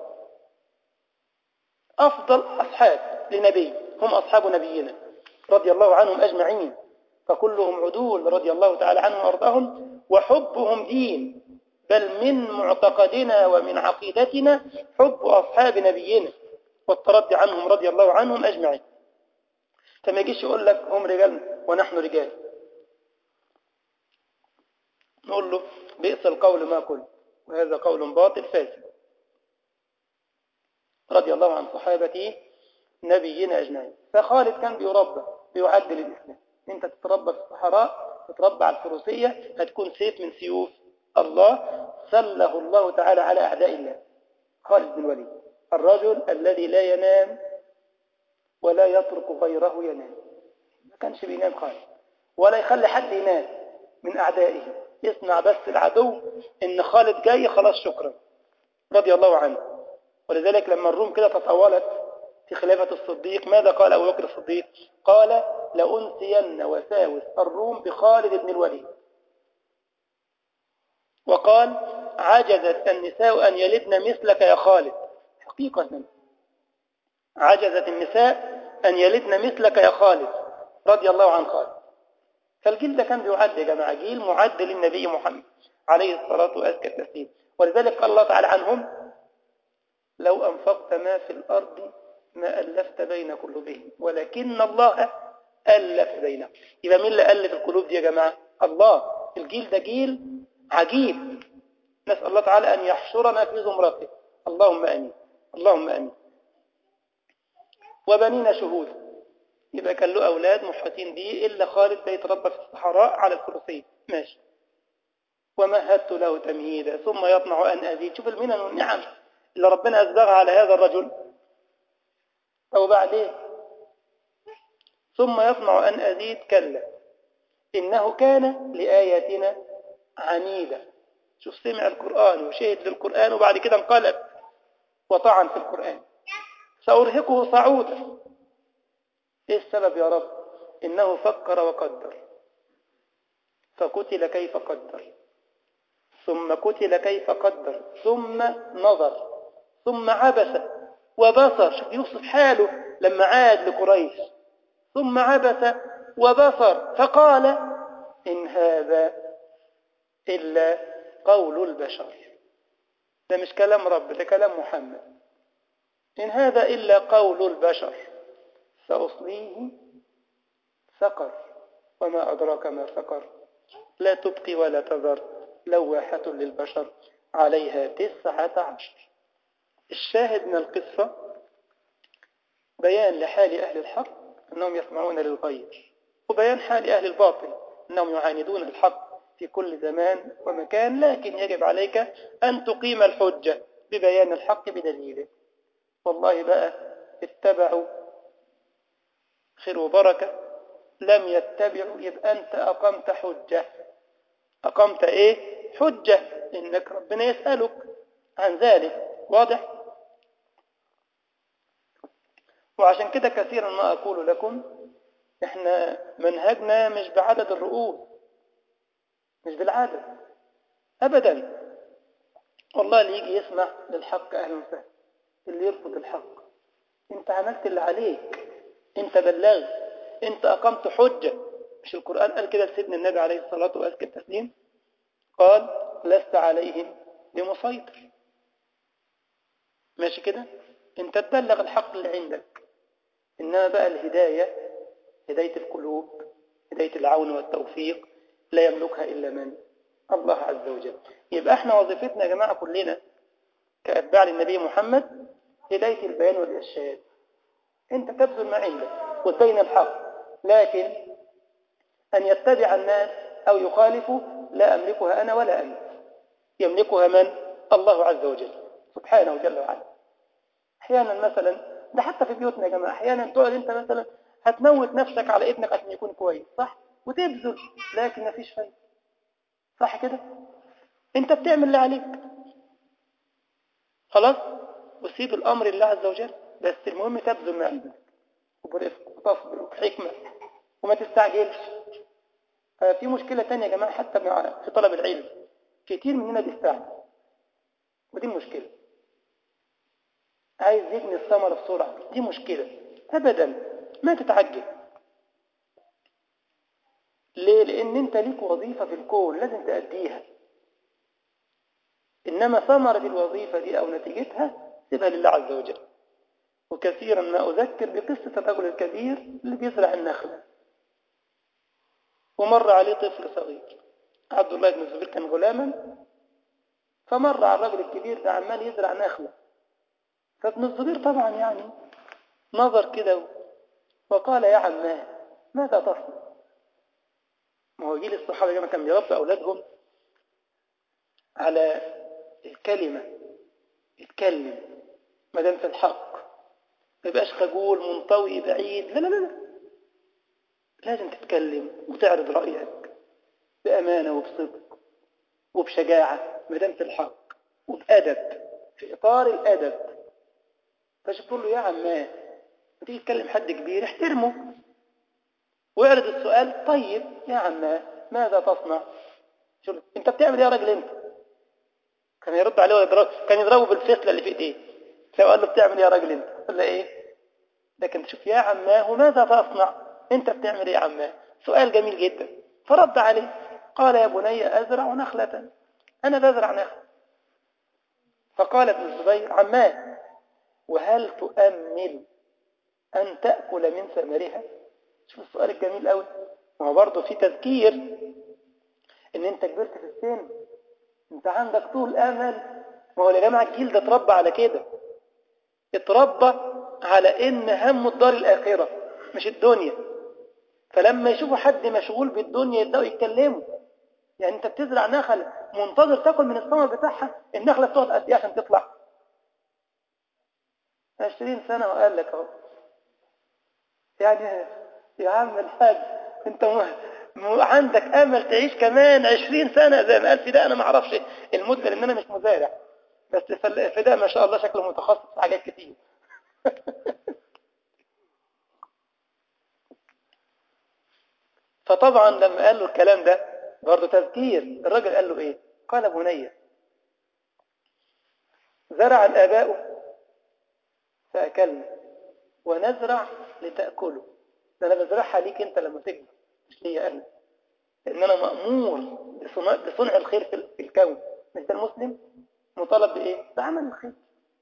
أفضل أصحاب لنبي هم أصحاب نبينا رضي الله عنهم أجمعين فكلهم عدول رضي الله تعالى عنهم وأرضاهم وحبهم دين بل من معتقدنا ومن عقيدتنا حب أصحاب نبينا والترضي عنهم رضي الله عنهم أجمعين فما يجيش يقول لك هم رجال ونحن رجال نقول له بئس القول ما قلت وهذا قول باطل فاسد رضي الله عن صحابته نبينا أجمعين فخالد كان بيربى بيعدل الإسلام انت تتربى في الصحراء تتربى على الفروسية هتكون سيف من سيوف الله سله الله تعالى على أعداء الله خالد بن الوليد الرجل الذي لا ينام ولا يترك غيره ينام ما كانش بينام خالد ولا يخلي حد ينام من أعدائه يسمع بس العدو إن خالد جاي خلاص شكرا رضي الله عنه ولذلك لما الروم كده تطاولت في خلافة الصديق ماذا قال أبو بكر الصديق قال لأنسين وساوس الروم بخالد بن الوليد وقال عجزت النساء أن يلدن مثلك يا خالد حقيقة عجزت النساء أن يلدن مثلك يا خالد رضي الله عن خالد فالجيل ده كان بيعد يا جماعة جيل معد للنبي محمد عليه الصلاة وأزكى التسليم ولذلك قال الله تعالى عنهم لو أنفقت ما في الأرض ما ألفت بين قلوبهم ولكن الله ألف بينهم يبقى مين اللي ألف القلوب دي يا جماعة الله الجيل ده جيل عجيب نسأل الله تعالى أن يحشرنا في زمرته اللهم أمين اللهم أمين وبنينا شهود يبقى كان له أولاد محيطين به إلا خالد بيتربى في الصحراء على الكرسي ماشي ومهدت له تمهيدا ثم يطمع أن أزيد شوف المنن والنعم اللي ربنا أسبغها على هذا الرجل أو بعدين ثم يطمع أن أزيد كلا إنه كان لآياتنا عنيدا شوف سمع القرآن وشهد للقرآن وبعد كده انقلب وطعن في القرآن سأرهقه صعودا إيه السبب يا رب إنه فكر وقدر فقتل كيف قدر ثم قتل كيف قدر ثم نظر ثم عبس وبصر شوف يوصف حاله لما عاد لقريش ثم عبس وبصر فقال إن هذا إلا قول البشر ده مش كلام رب ده كلام محمد إن هذا إلا قول البشر سأصليه سقر وما أدراك ما سقر لا تبقي ولا تذر لواحة للبشر عليها تسعة عشر الشاهد من القصة بيان لحال أهل الحق أنهم يسمعون للغير وبيان حال أهل الباطل أنهم يعاندون الحق في كل زمان ومكان لكن يجب عليك أن تقيم الحجة ببيان الحق بدليله والله بقى اتبعوا خير وبركة لم يتبعوا يبقى أنت أقمت حجة أقمت إيه حجة إنك ربنا يسألك عن ذلك واضح وعشان كده كثيرا ما أقول لكم إحنا منهجنا مش بعدد الرؤوس مش بالعدد أبدا والله اللي يجي يسمع للحق أهلا وسهلا اللي يرفض الحق انت عملت اللي عليك انت بلغت انت أقمت حجة مش القرآن قال كده لسيدنا النبي عليه الصلاة وأزكى التسليم قال لست عليهم بمسيطر ماشي كده انت تبلغ الحق اللي عندك إنما بقى الهداية هداية القلوب هداية العون والتوفيق لا يملكها إلا من الله عز وجل يبقى احنا وظيفتنا يا جماعة كلنا كأتباع للنبي محمد هداية البيان والإرشاد انت تبذل ما عندك وتبين الحق لكن أن يتبع الناس أو يخالفوا لا أملكها أنا ولا أنت يملكها من الله عز وجل سبحانه جل وعلا أحيانا مثلا ده حتى في بيوتنا يا جماعة أحيانا تقعد أنت مثلا هتموت نفسك على ابنك عشان يكون كويس صح وتبذل لكن مفيش فايدة صح كده انت بتعمل اللي عليك خلاص وسيب الأمر لله عز وجل بس المهم تبذل ما عندك وبرفق وتصبر وبحكمة وما تستعجلش في مشكلة تانية يا جماعة حتى مع في طلب العلم كتير مننا بيستعجل ودي المشكلة عايز يبني الثمرة بسرعة دي مشكلة أبدا ما تتعجل ليه؟ لأن أنت ليك وظيفة في الكون لازم تأديها إنما ثمرة الوظيفة دي أو نتيجتها سيبها لله عز وجل وكثيرا ما أذكر بقصة الرجل الكبير اللي بيزرع النخلة ومر عليه طفل صغير عبد الله بن الزبير كان غلاما فمر على الرجل الكبير ده عمال يزرع نخلة فابن الزبير طبعا يعني نظر كده وقال يا عماه ماذا تصنع ما هو جيل الصحابة لما كان بيربي أولادهم على الكلمة يتكلم ما دام في الحق ما يبقاش خجول منطوي بعيد لا لا لا لا لازم تتكلم وتعرض رأيك بأمانة وبصدق وبشجاعة ما دام في الحق وبأدب في إطار الأدب فشوف تقول له يا عماه تيجي تكلم حد كبير احترمه واعرض السؤال طيب يا عماه ماذا تصنع شوف انت بتعمل ايه يا راجل انت كان يرد عليه ويضرب كان يضربه بالفسلة اللي في ايديه لو قال له بتعمل ايه يا راجل انت قال له ايه لكن تشوف يا عماه ماذا تصنع انت بتعمل ايه يا عماه سؤال جميل جدا فرد عليه قال يا بني أزرع نخلة أنا بزرع نخلة فقال ابن الزبير عماه وهل تؤمل أن تأكل من ثمرها شوف السؤال الجميل قوي ما هو برضه في تذكير ان انت كبرت في السن انت عندك طول امل ما هو يا جماعه الجيل ده اتربى على كده اتربى على ان همه الدار الاخره مش الدنيا فلما يشوفوا حد مشغول بالدنيا يبداوا يتكلموا يعني انت بتزرع نخل منتظر تاكل من الثمر بتاعها النخله بتقعد قد ايه عشان تطلع 20 سنه وقال لك اهو يعني يا عم الحاج انت م... عندك امل تعيش كمان 20 سنه زي ما قال فداء انا ما اعرفش المده لان انا مش مزارع بس فداء ما شاء الله شكله متخصص في حاجات كتير فطبعا لما قال له الكلام ده برضه تذكير الراجل قال له ايه قال بني زرع الاباء فاكلنا ونزرع لتاكله ده انا بزرعها ليك انت لما تكبر مش ليا انا لان انا مامور بصنع, بصنع الخير في الكون مش ده المسلم مطالب بايه بعمل الخير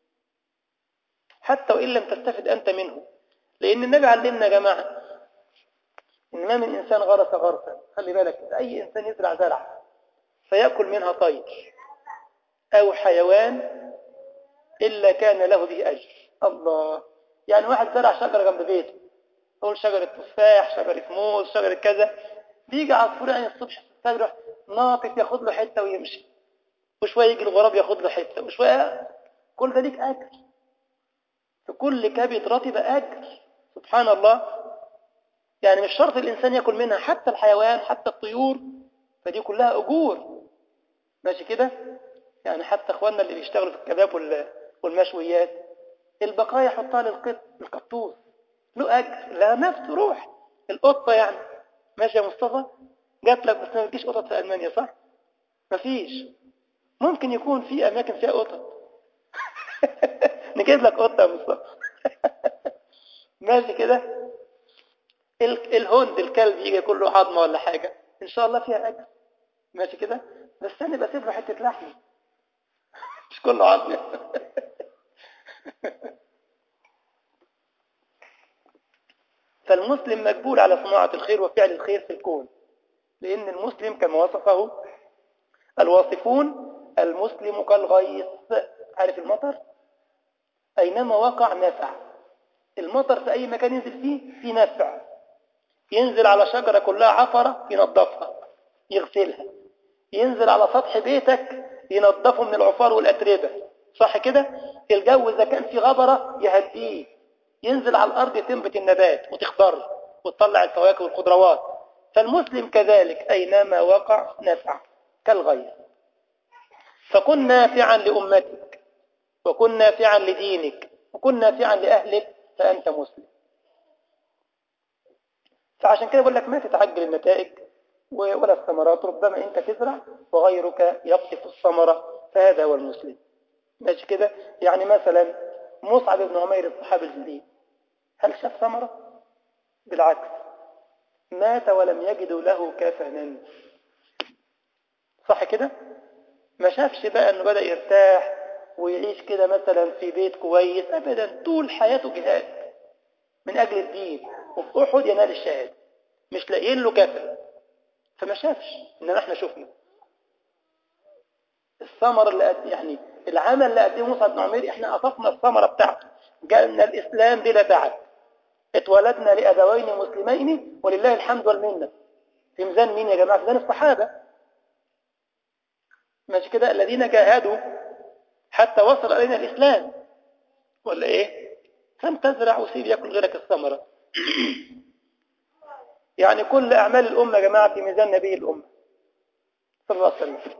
حتى وان لم تستفد انت منه لان النبي علمنا يا جماعه ان ما من انسان غرس غرسا خلي بالك اي انسان يزرع زرع فياكل منها طير او حيوان الا كان له به اجر الله يعني واحد زرع شجره جنب بيته نقول شجرة تفاح شجرة موز شجرة كذا بيجي عصفور يعني الصبح يروح ناطط ياخد له حتة ويمشي وشوية يجي الغراب ياخد له حتة وشوية كل ده ليك أجر في كل كبد رطب أجر سبحان الله يعني مش شرط الإنسان يأكل منها حتى الحيوان حتى الطيور فدي كلها أجور ماشي كده يعني حتى اخواننا اللي بيشتغلوا في الكباب والمشويات البقايا يحطها للقط القطوس له أجر لا نفس روح القطة يعني ماشي يا مصطفى جات لك بس ما بتجيش قطط في ألمانيا صح مفيش ممكن يكون في أماكن فيها قطط نجيب لك قطة يا مصطفى ماشي كده الهند الكلب يجي كله عظمة ولا حاجة إن شاء الله فيها أجر ماشي كده بس أنا بسيب له حتة لحم مش كله عظمة فالمسلم مجبول على صناعة الخير وفعل الخير في الكون لأن المسلم كما وصفه الواصفون المسلم كالغيث عارف المطر أينما وقع نفع المطر في أي مكان ينزل فيه في نفع ينزل على شجرة كلها عفرة ينظفها يغسلها ينزل على سطح بيتك ينظفه من العفار والأتربة صح كده الجو إذا كان في غبرة يهديه ينزل على الأرض تنبت النبات وتخضر وتطلع الفواكه والخضروات فالمسلم كذلك أينما وقع نفع كالغير فكن نافعا لأمتك وكن نافعا لدينك وكن نافعا لأهلك فأنت مسلم فعشان كده بقول لك ما تتعجل النتائج ولا الثمرات ربما أنت تزرع وغيرك يقطف الثمرة فهذا هو المسلم ماشي كده يعني مثلا مصعب بن عمير الصحابي الجليل هل شاف ثمرة بالعكس مات ولم يجدوا له كفنا صح كده ما شافش بقى انه بدأ يرتاح ويعيش كده مثلا في بيت كويس ابدا طول حياته جهاد من اجل الدين وفي احد ينال الشهاده مش لاقيين له كفن فما شافش انما احنا شفنا الثمر اللي قد يعني العمل اللي قدمه مصعب بن عمير احنا قطفنا الثمره بتاعته جالنا الاسلام بلا تعب اتولدنا لابوين مسلمين ولله الحمد والمنه في ميزان مين يا جماعه في ميزان الصحابه ماشي كده الذين جاهدوا حتى وصل الينا الاسلام ولا ايه فانت تزرع وسيب ياكل غيرك الثمره يعني كل اعمال الامه يا جماعه في ميزان نبي الامه صلى الله عليه وسلم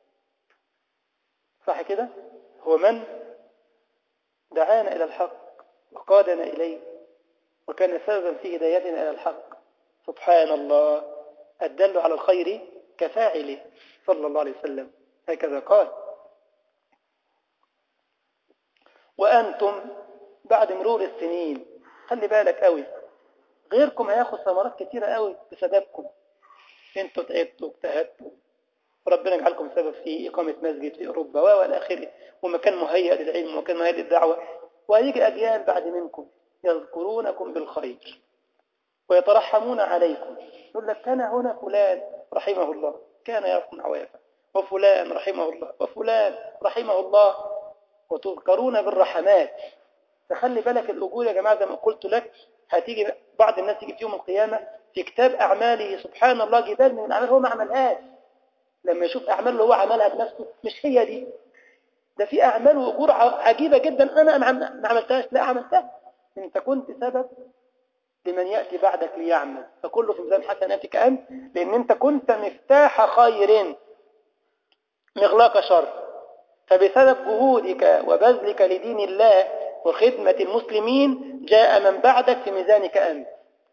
صح كده هو من دعانا إلى الحق وقادنا إليه وكان سببا في هدايتنا إلى الحق سبحان الله الدل على الخير كفاعله صلى الله عليه وسلم هكذا قال وأنتم بعد مرور السنين خلي بالك قوي غيركم هياخد ثمرات كتيرة قوي بسببكم انتوا تعبتوا واجتهدتوا وربنا يجعلكم سبب في إقامة مسجد في أوروبا وإلى آخره ومكان مهيئ للعلم ومكان مهيئ للدعوة وهيجي أجيال بعد منكم يذكرونكم بالخير ويترحمون عليكم يقول لك كان هنا فلان رحمه الله كان يصنع ويفعل وفلان رحمه الله وفلان رحمه الله وتذكرون بالرحمات فخلي بالك الأجور يا جماعة زي ما قلت لك هتيجي بعض الناس يجي في يوم القيامة في كتاب أعماله سبحان الله جبال من الأعمال هو ما عملهاش لما يشوف أعمال اللي هو عملها بنفسه مش هي دي ده في أعمال وأجور عجيبة جدا أنا ما عملتهاش لا عملتها أنت كنت سبب لمن يأتي بعدك ليعمل فكله في ميزان حسناتك أنت لأن أنت كنت مفتاح خير مغلاق شر فبسبب جهودك وبذلك لدين الله وخدمة المسلمين جاء من بعدك في ميزانك أنت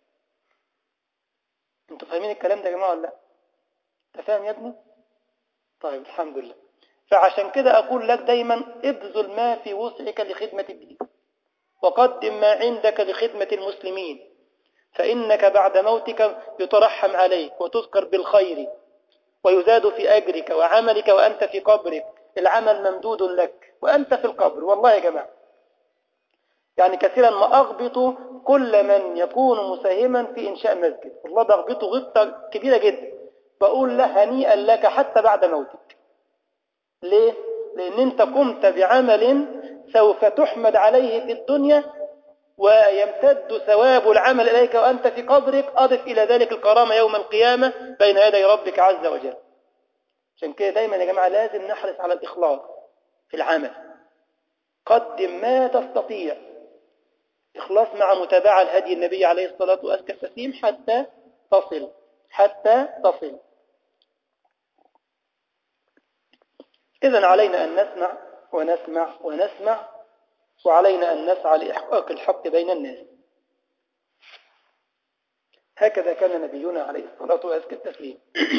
انتوا فاهمين الكلام ده يا جماعة ولا لا انت فاهم يا ابني طيب الحمد لله فعشان كده أقول لك دايما ابذل ما في وسعك لخدمة الدين وقدم ما عندك لخدمة المسلمين فإنك بعد موتك يترحم عليك وتذكر بالخير ويزاد في أجرك وعملك وأنت في قبرك العمل ممدود لك وأنت في القبر والله يا جماعة يعني كثيرا ما أغبط كل من يكون مساهما في إنشاء مسجد والله بغبطه غبطة كبيرة جدا بقول له هنيئا لك حتى بعد موتك ليه؟ لأن أنت قمت بعمل سوف تحمد عليه في الدنيا ويمتد ثواب العمل إليك وأنت في قبرك أضف إلى ذلك الكرامة يوم القيامة بين يدي ربك عز وجل عشان كده دايما يا جماعة لازم نحرص على الإخلاص في العمل قدم ما تستطيع إخلاص مع متابعة الهدي النبي عليه الصلاة وأزكى التسليم حتى تصل حتى تصل إذا علينا أن نسمع ونسمع ونسمع وعلينا أن نسعى لإحقاق الحق بين الناس هكذا كان نبينا عليه الصلاة وأزكى التسليم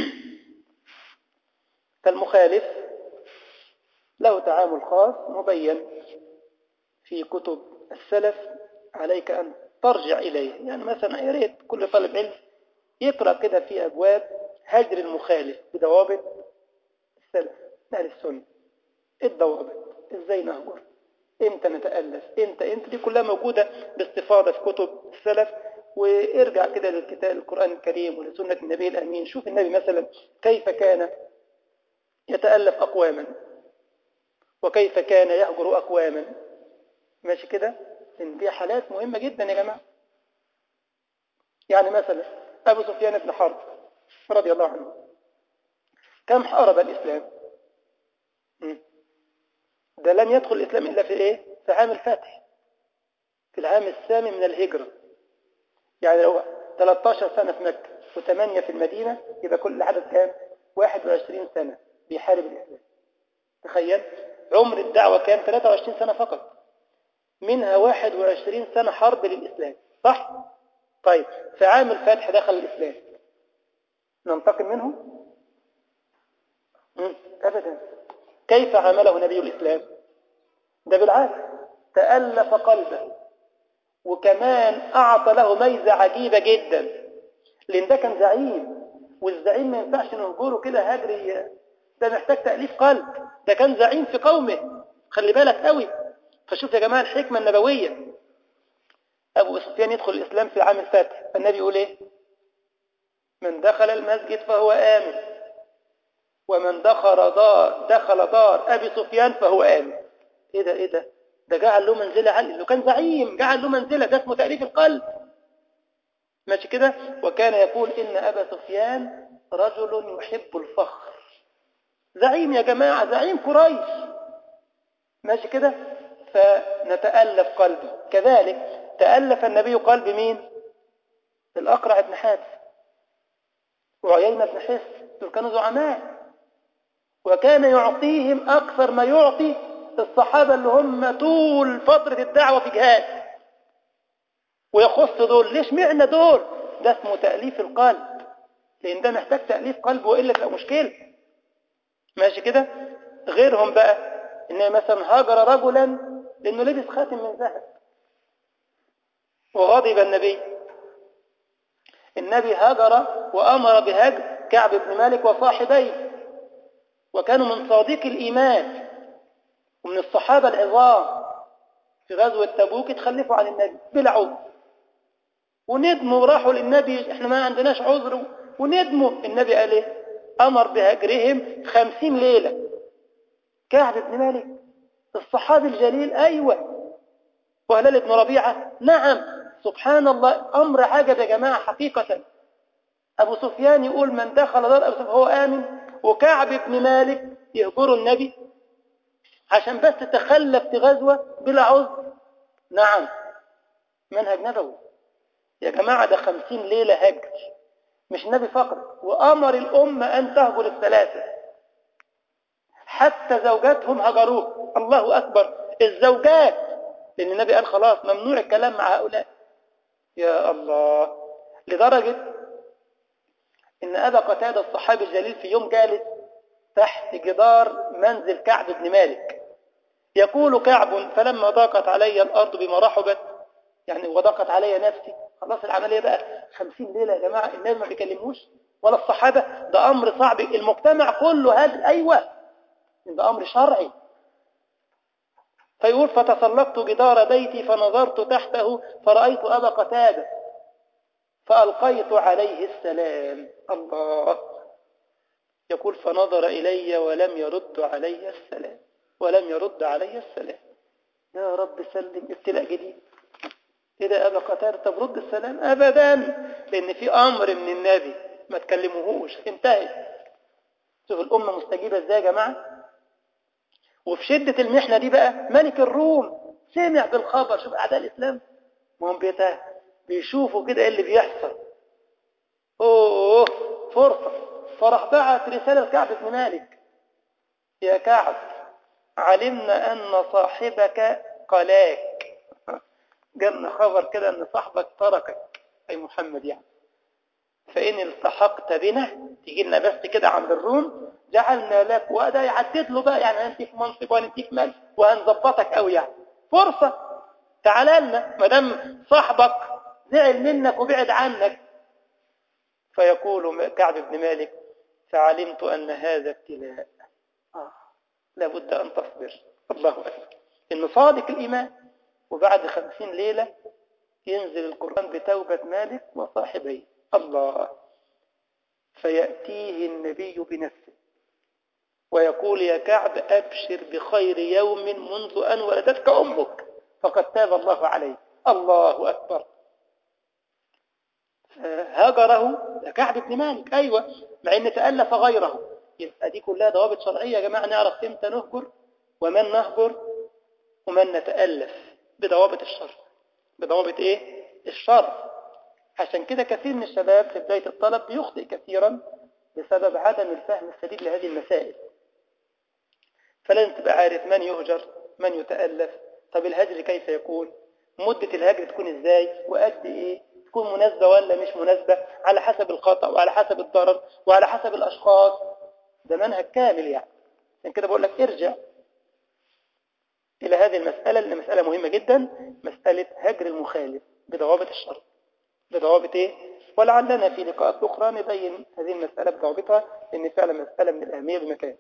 فالمخالف له تعامل خاص مبين في كتب السلف عليك أن ترجع إليه يعني مثلا يا ريت كل طالب علم يقرأ كده في أبواب هجر المخالف بضوابط السلف أهل السنة الضوابط إزاي نهجر امتى نتألف امتى امتى دي كلها موجودة باستفاضة في كتب السلف وارجع كده للكتاب القرآن الكريم ولسنة النبي الأمين شوف النبي مثلا كيف كان يتألف أقواما وكيف كان يهجر أقواما ماشي كده إن دي حالات مهمة جدا يا جماعة يعني مثلا أبو سفيان بن حرب رضي الله عنه كم حارب الإسلام ده لم يدخل الإسلام إلا في إيه في عام الفتح في العام الثامن من الهجرة يعني لو 13 سنة في مكة وثمانية في المدينة يبقى كل عدد كام 21 سنة بيحارب الإسلام تخيل عمر الدعوة كام 23 سنة فقط منها 21 سنة حرب للإسلام صح؟ طيب في عام الفتح دخل الإسلام ننتقم منه؟ أبدا كيف عمله نبي الإسلام؟ ده بالعكس تألف قلبه وكمان أعطى له ميزة عجيبة جدا لأن ده كان زعيم والزعيم ما ينفعش نهجره كده هجري ده محتاج تأليف قلب ده كان زعيم في قومه خلي بالك قوي فشوف يا جماعة الحكمة النبوية أبو سفيان يدخل الإسلام في عام الفتح فالنبي يقول إيه من دخل المسجد فهو آمن ومن دخل دار دخل دار أبي سفيان فهو آمن إيه ده إيه ده ده جعل له منزلة عالية لو كان زعيم جعل له منزلة ده اسمه تأليف القلب ماشي كده وكان يقول إن أبا سفيان رجل يحب الفخر زعيم يا جماعة زعيم قريش ماشي كده فنتألف قلبه كذلك تألف النبي قلب مين الأقرع بن حاتم وعيينة بن حس دول كانوا زعماء وكان يعطيهم أكثر ما يعطي الصحابة اللي هم طول فترة الدعوة في جهاد ويخص دول ليش معنى دول ده اسمه تأليف القلب لأن ده محتاج تأليف قلب وإلا تبقى مشكلة ماشي كده غيرهم بقى إن مثلا هاجر رجلا لأنه لبس خاتم من ذهب وغضب النبي النبي هجر وأمر بهجر كعب بن مالك وصاحبيه وكانوا من صادق الإيمان ومن الصحابة العظام في غزوة تبوك اتخلفوا عن النبي بلا عذر وندموا وراحوا للنبي احنا ما عندناش عذر وندموا النبي قال ايه امر بهجرهم خمسين ليلة كعب بن مالك الصحابي الجليل ايوه وهلال بن ربيعة نعم سبحان الله امر عجب يا جماعة حقيقة ابو سفيان يقول من دخل دار ابو سفيان هو امن وكعب بن مالك يهجر النبي عشان بس تخلف في غزوة بلا عذر نعم منهج نبوي يا جماعة ده خمسين ليلة هجر مش النبي فقط وأمر الأمة أن تهجر الثلاثة حتى زوجاتهم هجروه الله أكبر الزوجات لأن النبي قال خلاص ممنوع الكلام مع هؤلاء يا الله لدرجة إن أبا قتادة الصحابي الجليل في يوم جالس تحت جدار منزل كعب بن مالك يقول كعب فلما ضاقت علي الأرض بما رحبت يعني وضاقت علي نفسي خلاص العملية بقى خمسين ليلة يا جماعة الناس ما بيكلموش ولا الصحابة ده أمر صعب المجتمع كله هذا أيوة ده أمر شرعي فيقول فتسلقت جدار بيتي فنظرت تحته فرأيت أبا قتادة فألقيت عليه السلام الله يقول فنظر إلي ولم يرد علي السلام ولم يرد علي السلام يا رب سلم ابتلاء جديد إذا أبا قتادة طب رد السلام أبدا لأن في أمر من النبي ما تكلموهوش انتهت شوف الأمة مستجيبة إزاي يا جماعة وفي شدة المحنة دي بقى ملك الروم سمع بالخبر شوف أعداء الإسلام ما هم بيشوفوا كده إيه اللي بيحصل أوه فرصة فراح بعت رسالة لكعب بن مالك يا كعب علمنا أن صاحبك قلاك جالنا خبر كده أن صاحبك تركك أي محمد يعني فإن التحقت بنا تيجي لنا بس كده عند الروم جعلنا لك وده يعدد له بقى يعني هنديك منصب وهنديك مال وهنظبطك قوي يعني فرصة تعالى لنا ما دام صاحبك زعل منك وبعد عنك فيقول كعب بن مالك فعلمت أن هذا ابتلاء آه. لابد أن تصبر الله أكبر إنه صادق الإيمان وبعد خمسين ليلة ينزل القرآن بتوبة مالك وصاحبيه الله فيأتيه النبي بنفسه ويقول يا كعب أبشر بخير يوم منذ أن ولدتك أمك فقد تاب الله عليه الله أكبر هجره كعب بن مالك أيوة مع أن تألف غيره يبقى دي كلها ضوابط شرعية يا جماعة نعرف امتى نهجر ومن نهجر ومن نتألف بضوابط الشرع بضوابط ايه الشرع عشان كده كثير من الشباب في بداية الطلب بيخطئ كثيرا بسبب عدم الفهم السديد لهذه المسائل فلازم تبقى عارف من يهجر من يتألف طب الهجر كيف يكون مدة الهجر تكون ازاي وقد ايه تكون مناسبة ولا مش مناسبة على حسب الخطأ وعلى حسب الضرر وعلى حسب الأشخاص ده منهج كامل يعني عشان كده بقول لك ارجع إلى هذه المسألة لأن مسألة مهمة جدا مسألة هجر المخالف بضوابط الشرع بضوابط إيه؟ ولعلنا في لقاءات أخرى نبين هذه المسألة بضوابطها لأن فعلا مسألة من الأهمية بمكان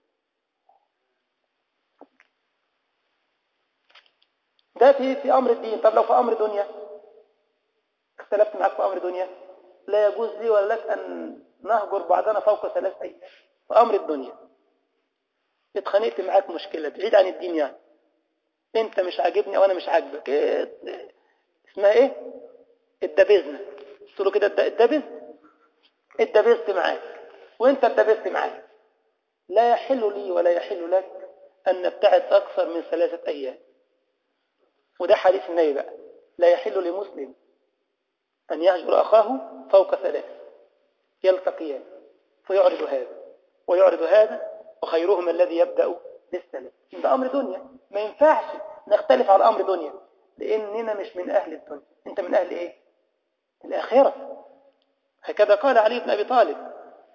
ده في في أمر الدين طب لو في أمر دنيا اختلفت معك في أمر دنيا لا يجوز لي ولا لك أن نهجر بعضنا فوق ثلاث أيام في أمر الدنيا اتخانقت معاك مشكلة بعيد عن الدين يعني انت مش عاجبني وانا مش عاجبك إيه اسمها ايه الدبزنا قلت له كده الدبز الدبزت معاك وانت الدبزت معاك لا يحل لي ولا يحل لك ان نبتعد اكثر من ثلاثة ايام وده حديث النبي بقى لا يحل لمسلم ان يهجر اخاه فوق ثلاث يلتقيان فيعرض هذا ويعرض هذا وخيرهما الذي يبدأ بالسلام ده أمر دنيا ما ينفعش نختلف على أمر دنيا لأننا مش من أهل الدنيا أنت من أهل إيه الآخرة هكذا قال علي بن أبي طالب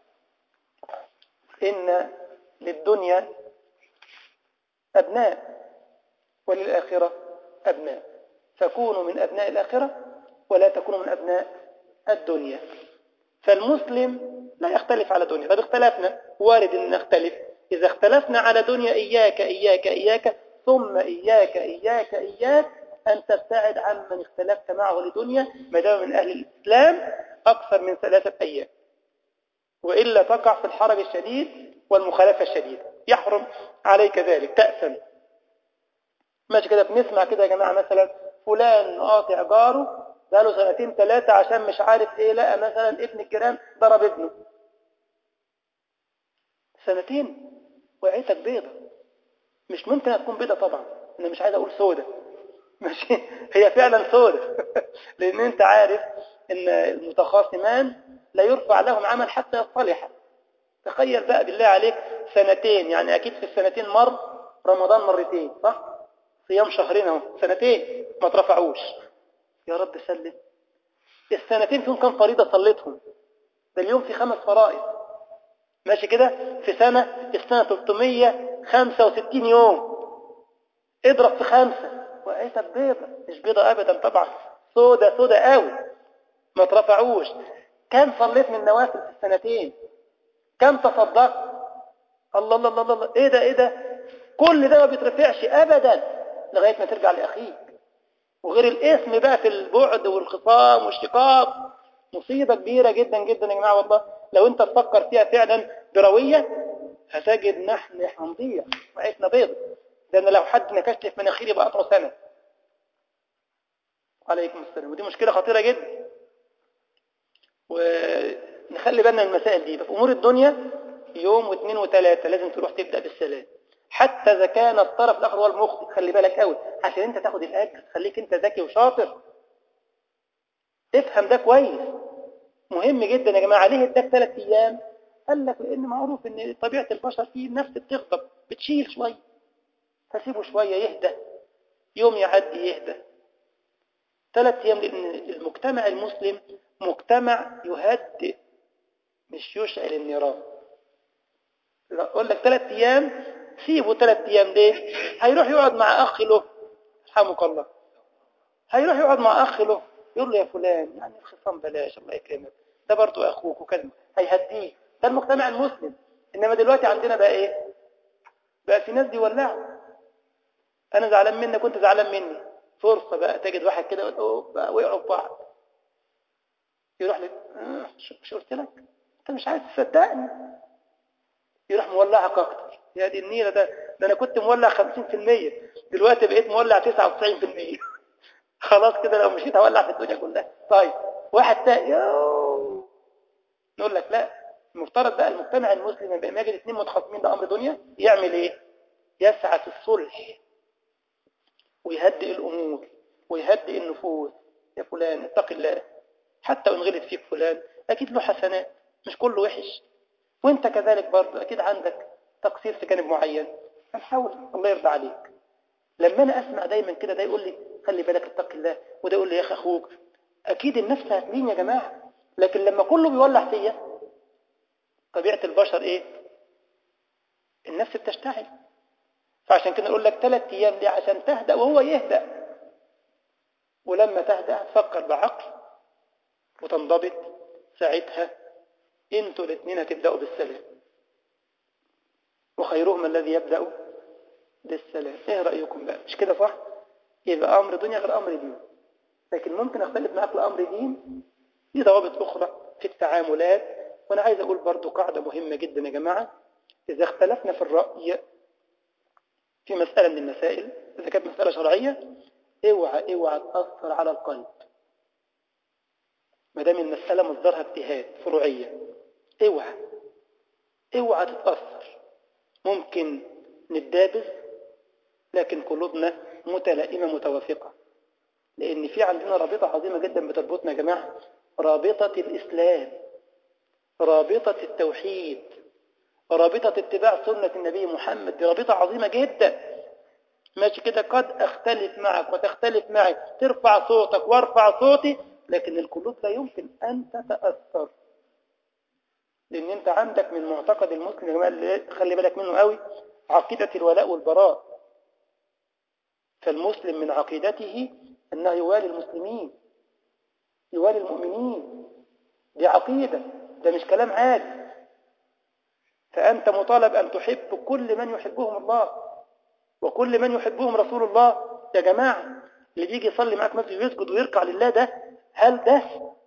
إن للدنيا أبناء وللآخرة أبناء فكونوا من أبناء الآخرة ولا تكونوا من أبناء الدنيا فالمسلم لا يختلف على دنيا طب اختلفنا وارد أن نختلف إذا اختلفنا على دنيا إياك إياك إياك ثم إياك إياك إياك أن تبتعد عن من اختلفت معه لدنيا ما دام من أهل الإسلام أكثر من ثلاثة أيام وإلا تقع في الحرج الشديد والمخالفة الشديدة يحرم عليك ذلك تأثم ماشي كده بنسمع كده يا جماعة مثلا فلان قاطع جاره بقاله سنتين ثلاثة عشان مش عارف ايه لقى مثلا ابن الجيران ضرب ابنه سنتين وعيتك بيضة مش ممكن تكون بيضة طبعا انا مش عايز اقول سودة ماشي هي فعلا سودة لان انت عارف ان المتخاصمان لا يرفع لهم عمل حتى يصطلح تخيل بقى بالله عليك سنتين يعني اكيد في السنتين مر رمضان مرتين صح صيام شهرين اهو سنتين ما ترفعوش يا رب سلم السنتين فيهم كم فريضة صليتهم ده اليوم في خمس فرائض ماشي كده في سنة السنة 365 يوم اضرب في خمسة وقيتها بيضة مش بيضة ابدا طبعا سودة سودة قوي ما ترفعوش كم صليت من نوافل في السنتين كم تصدقت الله الله الله الله ايه ده ايه ده كل ده ما بيترفعش ابدا لغاية ما ترجع لاخيك وغير الاسم بقى في البعد والخصام والشقاق مصيبة كبيرة جدا جدا يا جماعة والله لو انت تفكر فيها فعلا بروية هتجد نحن حنضية وعيتنا بيض لان لو حد نكشت في مناخيري يبقى اطرى سنة عليكم السلام ودي مشكلة خطيرة جدا ونخلي بالنا من المسائل دي في امور الدنيا يوم واثنين وثلاثة لازم تروح تبدأ بالسلام حتى إذا كان الطرف الآخر هو المخطئ خلي بالك قوي عشان أنت تاخد الأجر خليك أنت ذكي وشاطر افهم ده كويس مهم جدا يا جماعة ليه اداك ثلاث أيام قال لك لأن معروف أن طبيعة البشر فيه النفس بتغضب بتشيل شوية فسيبه شوية يهدى يوم يعدي يهدى ثلاث أيام لأن المجتمع المسلم مجتمع يهدئ مش يشعل النيران أقول لك ثلاث أيام سيبه ثلاث أيام ليه هيروح يقعد مع أخ له رحمك الله هيروح يقعد مع أخ له يقول له يا فلان يعني الخصام بلاش الله يكرمك ده برضه أخوك وكلمة هيهديه ده المجتمع المسلم إنما دلوقتي عندنا بقى إيه بقى في ناس بيولعوا أنا زعلان منك وأنت زعلان مني فرصة بقى تجد واحد كده يقول بقى وقعوا في بعض يروح لك آه مش قلت لك أنت مش عايز تصدقني يروح مولعك أكتر يا دي النيلة ده ده أنا كنت مولع 50% دلوقتي بقيت مولع 99% خلاص كده لو مشيت هولع في الدنيا كلها طيب واحد تاني نقول لك لا المفترض بقى المجتمع المسلم لما يجد اثنين متخاصمين ده امر دنيا يعمل ايه يسعى في الصلح ويهدئ الامور ويهدئ النفوس يا فلان اتق الله حتى وان غلط فيك فلان اكيد له حسنات مش كله وحش وانت كذلك برضه اكيد عندك تقصير في جانب معين فنحاول الله يرضى عليك لما انا اسمع دايما كده ده يقول لي خلي بالك اتق الله وده يقول لي يا اخي اخوك اكيد النفس هتلين يا جماعه لكن لما كله بيولع فيا طبيعه البشر ايه النفس بتشتعل فعشان كده نقول لك ثلاث ايام دي عشان تهدأ وهو يهدأ ولما تهدأ تفكر بعقل وتنضبط ساعتها انتوا الاثنين هتبدأوا بالسلام وخيرهم الذي يبدأ بالسلام ايه رأيكم بقى مش كده صح يبقى امر دنيا غير امر دين لكن ممكن اختلف معاك لامر دين في ضوابط اخرى في التعاملات وانا عايز اقول برضو قاعدة مهمة جدا يا جماعة اذا اختلفنا في الرأي في مسألة من المسائل اذا كانت مسألة شرعية اوعى اوعى تأثر على القلب ما دام المسألة مصدرها اجتهاد فروعية اوعى اوعى تتأثر ممكن نتدابز لكن قلوبنا متلائمة متوافقة لأن في عندنا رابطة عظيمة جدا بتربطنا يا جماعة رابطة الإسلام رابطة التوحيد رابطة اتباع سنة النبي محمد دي رابطة عظيمة جدا ماشي كده قد أختلف معك وتختلف معي ترفع صوتك وارفع صوتي لكن القلوب لا يمكن أن تتأثر لأن أنت عندك من معتقد المسلم يا جماعة اللي خلي بالك منه قوي عقيدة الولاء والبراء فالمسلم من عقيدته أنه يوالي المسلمين يوالي المؤمنين دي عقيدة ده مش كلام عادي فأنت مطالب أن تحب كل من يحبهم الله وكل من يحبهم رسول الله يا جماعة اللي بيجي يصلي معاك مسجد ويسجد ويركع لله ده هل ده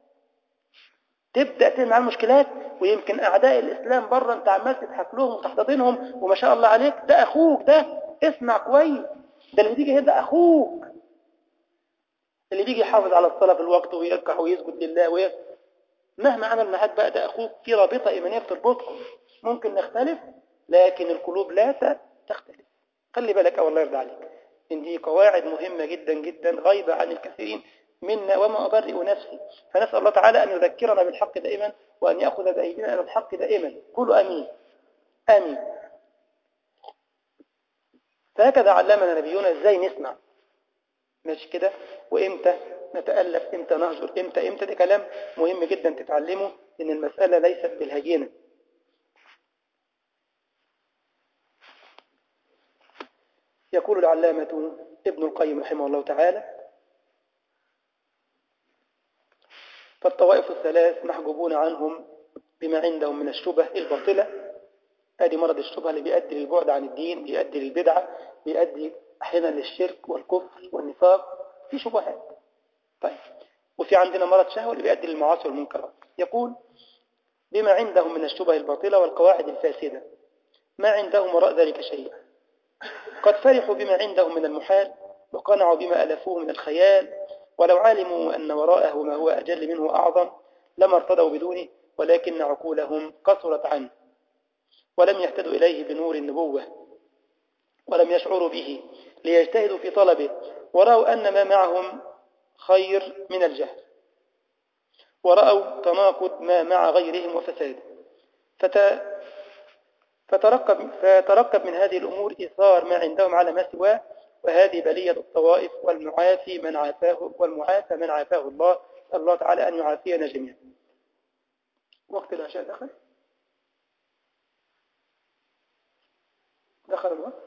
تبدأ تعمل معاه المشكلات ويمكن أعداء الإسلام بره أنت عمال تضحك لهم وتحتضنهم وما شاء الله عليك ده أخوك ده اسمع كويس ده اللي بيجي هنا ده أخوك اللي بيجي يحافظ على الصلاة في الوقت ويركع ويسجد لله وي... مهما عمل معاك بقى ده أخوك في رابطة إيمانية بتربطكم ممكن نختلف لكن القلوب لا تختلف خلي بالك أو الله يرضى عليك إن دي قواعد مهمة جدا جدا غايبة عن الكثيرين منا وما أبرئ نفسي فنسأل الله تعالى أن يذكرنا بالحق دائما وأن يأخذ بأيدينا إلى الحق دائما قولوا أمين آمين فهكذا علمنا نبينا إزاي نسمع ماشي كده وإمتى نتألف إمتى نهجر إمتى إمتى ده كلام مهم جدا تتعلمه إن المسألة ليست بالهجينة يقول العلامة ابن القيم رحمه الله تعالى فالطوائف الثلاث محجوبون عنهم بما عندهم من الشبه الباطلة ادي مرض الشبهة اللي بيؤدي للبعد عن الدين بيؤدي للبدعة بيؤدي أحيانا للشرك والكفر والنفاق في شبهات طيب وفي عندنا مرض شهوة اللي بيؤدي للمعاصي والمنكرات يقول بما عندهم من الشبه الباطلة والقواعد الفاسدة ما عندهم وراء ذلك شيء قد فرحوا بما عندهم من المحال وقنعوا بما ألفوه من الخيال ولو علموا أن وراءه ما هو أجل منه أعظم لما ارتضوا بدونه ولكن عقولهم قصرت عنه ولم يهتدوا إليه بنور النبوة ولم يشعروا به ليجتهدوا في طلبه ورأوا أن ما معهم خير من الجهل ورأوا تناقض ما مع غيرهم وفساد فت... فتركب, فتركب من هذه الأمور إثار ما عندهم على ما سواه وهذه بلية الطوائف والمعافي من عافاه والمعافى من عافاه الله الله تعالى أن يعافينا جميعا وقت العشاء دخل دخل الوقت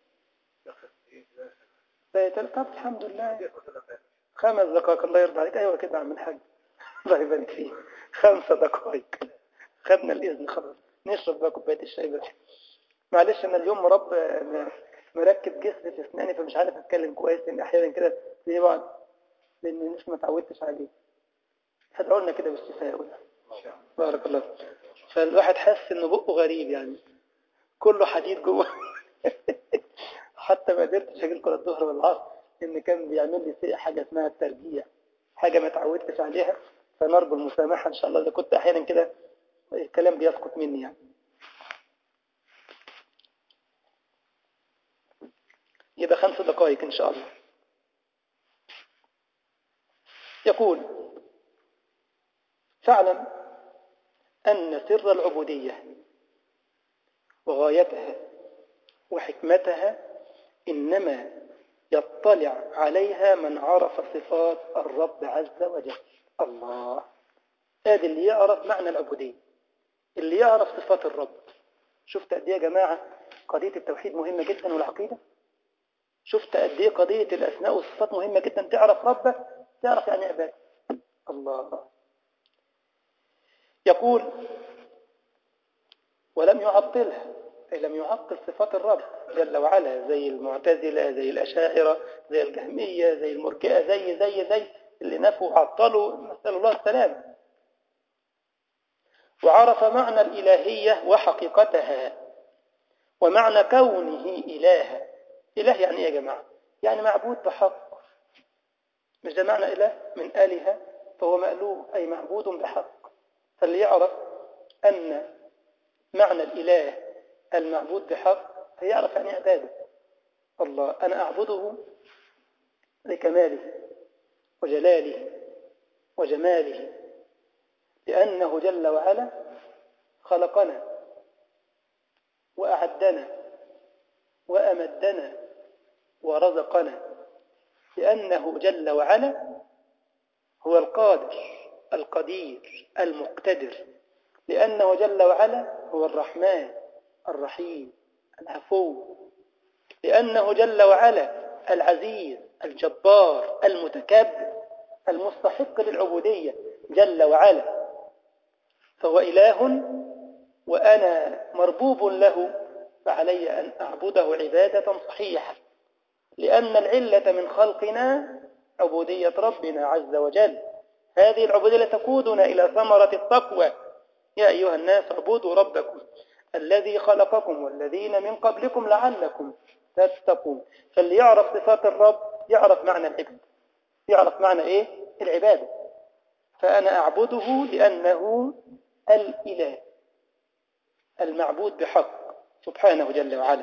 دخل طب الحمد لله خمس دقائق الله يرضى عليك أيوة كده عم الحاج الله يبارك فيه خمسة دقائق خدنا الإذن خلاص نشرب بقى كوباية الشاي بس معلش أنا اليوم مرب مركب جسر في أسناني فمش عارف أتكلم كويس لأن أحيانا كده زي بعض لأن مش ما تعودتش عليه هدعوا لنا كده بالشفاء بارك الله فالواحد حاسس إنه بقه غريب يعني كله حديد جوه حتى ما قدرتش اجي لكم الظهر والعصر ان كان بيعمل لي حاجه اسمها الترجيع حاجه ما تعودتش عليها فنرجو المسامحه ان شاء الله اذا كنت احيانا كده الكلام بيسقط مني يعني يبقى خمس دقائق ان شاء الله يقول فاعلم ان سر العبوديه وغايتها وحكمتها إنما يطلع عليها من عرف صفات الرب عز وجل الله هذا اللي يعرف معنى العبودية اللي يعرف صفات الرب شفت قد ايه يا جماعة قضية التوحيد مهمة جدا والعقيدة شفت قد ايه قضية الأسماء والصفات مهمة جدا تعرف ربك تعرف يعني عبادة الله يقول ولم يعطلها أي لم يعطل صفات الرب جل وعلا زي المعتزلة زي الأشاعرة زي الجهمية زي المرجئة زي زي زي اللي نفوا عطلوا نسأل الله السلام وعرف معنى الإلهية وحقيقتها ومعنى كونه إلها إله يعني إيه يا جماعة يعني معبود بحق مش ده معنى إله من آلهة فهو مألوه أي معبود بحق فاللي يعرف أن معنى الإله المعبود بحق فيعرف يعني عباده الله أنا أعبده لكماله وجلاله وجماله لأنه جل وعلا خلقنا وأعدنا وأمدنا ورزقنا لأنه جل وعلا هو القادر القدير المقتدر لأنه جل وعلا هو الرحمن الرحيم العفو لأنه جل وعلا العزيز الجبار المتكبر المستحق للعبودية جل وعلا فهو إله وأنا مربوب له فعلي أن أعبده عبادة صحيحة لأن العلة من خلقنا عبودية ربنا عز وجل هذه العبودية تقودنا إلى ثمرة التقوى يا أيها الناس اعبدوا ربكم الذي خلقكم والذين من قبلكم لعلكم تتقون فاللي يعرف صفات الرب يعرف معنى العبد يعرف معنى إيه العبادة فأنا أعبده لأنه الإله المعبود بحق سبحانه جل وعلا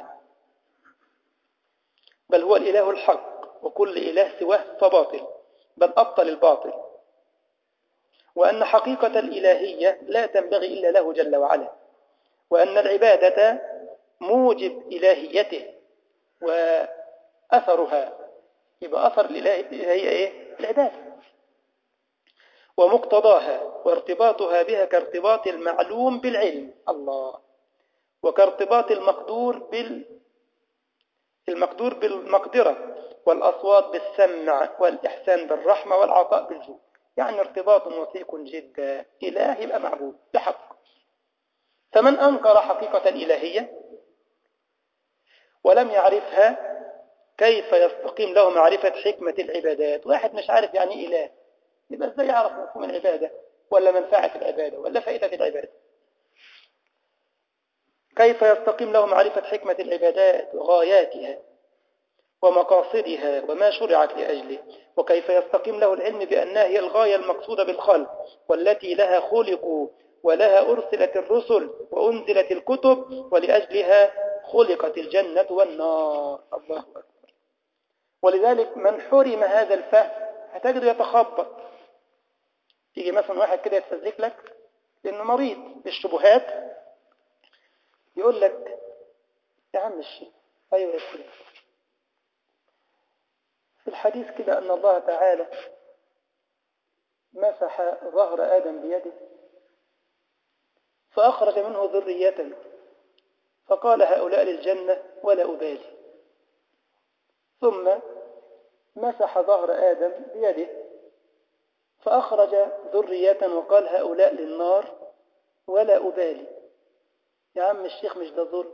بل هو الإله الحق وكل إله سواه فباطل بل أبطل الباطل وأن حقيقة الإلهية لا تنبغي إلا له جل وعلا وأن العبادة موجب إلهيته وأثرها يبقى أثر الإلهية هي إيه؟ العبادة ومقتضاها وارتباطها بها كارتباط المعلوم بالعلم الله وكارتباط المقدور بال المقدور بالمقدرة والأصوات بالسمع والإحسان بالرحمة والعطاء بالجود يعني ارتباط وثيق جدا إله يبقى معبود بحق فمن أنكر حقيقة الإلهية ولم يعرفها كيف يستقيم له معرفة حكمة العبادات واحد مش عارف يعني إله يبقى ازاي يعرف مفهوم العبادة ولا منفعة العبادة ولا فائدة العبادة كيف يستقيم له معرفة حكمة العبادات وغاياتها ومقاصدها وما شرعت لأجله وكيف يستقيم له العلم بأنها هي الغاية المقصودة بالخلق والتي لها خلقوا ولها أرسلت الرسل وأنزلت الكتب ولأجلها خلقت الجنة والنار الله أكبر ولذلك من حرم هذا الفهم هتجده يتخبط يجي مثلا واحد كده يتفزك لك لأنه مريض بالشبهات يقول لك يا عم الشيخ أيوة يا سيدي في الحديث كده أن الله تعالى مسح ظهر آدم بيده فأخرج منه ذرية فقال هؤلاء للجنة ولا أبالي ثم مسح ظهر آدم بيده فأخرج ذرية وقال هؤلاء للنار ولا أبالي يا عم الشيخ مش ده ظلم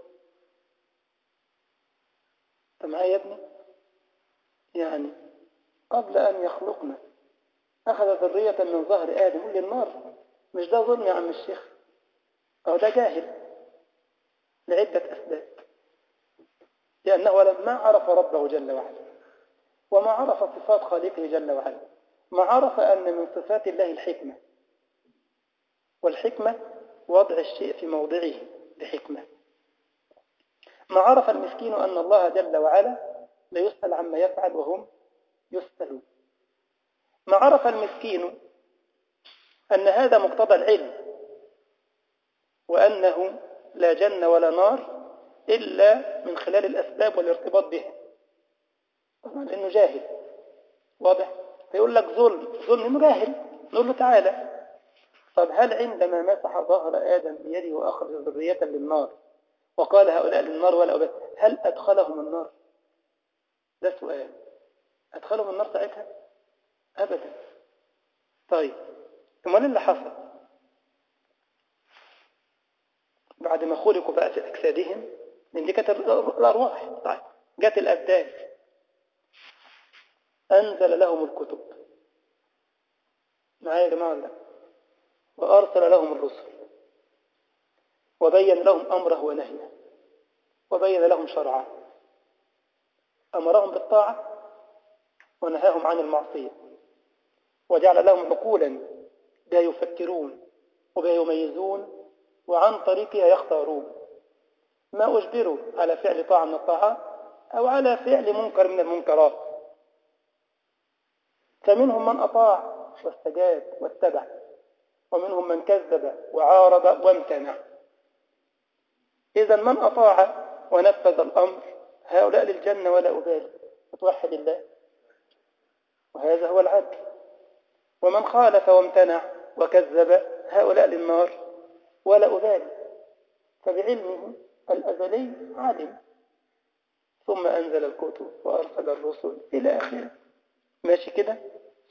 انت معايا يا ابني يعني قبل أن يخلقنا أخذ ذرية من ظهر آدم للنار مش ده ظلم يا عم الشيخ أو ده جاهل لعدة أسباب لأنه لما عرف ربه جل وعلا وما عرف صفات خالقه جل وعلا ما عرف أن من صفات الله الحكمة والحكمة وضع الشيء في موضعه بحكمة ما عرف المسكين أن الله جل وعلا لا يسأل عما يفعل وهم يسألون ما عرف المسكين أن هذا مقتضى العلم وأنه لا جنة ولا نار إلا من خلال الأسباب والارتباط بها طبعا لأنه جاهل واضح فيقول لك ظلم ظلم إنه جاهل نقول له تعالى طب هل عندما مسح ظهر آدم بيده وأخرج ذرية للنار وقال هؤلاء للنار ولا أبد هل أدخلهم النار ده سؤال أدخلهم النار ساعتها أبدا طيب ثم اللي حصل بعد ما خلقوا بقى في أجسادهم من دي كانت الأرواح طيب جت الأبدان أنزل لهم الكتب معايا يا جماعة ولا وأرسل لهم الرسل وبين لهم أمره ونهيه وبين لهم شرعه أمرهم بالطاعة ونهاهم عن المعصية وجعل لهم عقولا بها يفكرون وبها يميزون وعن طريقها يختارون ما أجبروا على فعل طاعة من الطاعات أو على فعل منكر من المنكرات فمنهم من أطاع واستجاب واتبع ومنهم من كذب وعارض وامتنع إذا من أطاع ونفذ الأمر هؤلاء للجنة ولا أبالي وتوحد الله وهذا هو العدل ومن خالف وامتنع وكذب هؤلاء للنار ولا أبالي فبعلمه الأزلي علم ثم أنزل الكتب وأرسل الرسل إلى آخره ماشي كده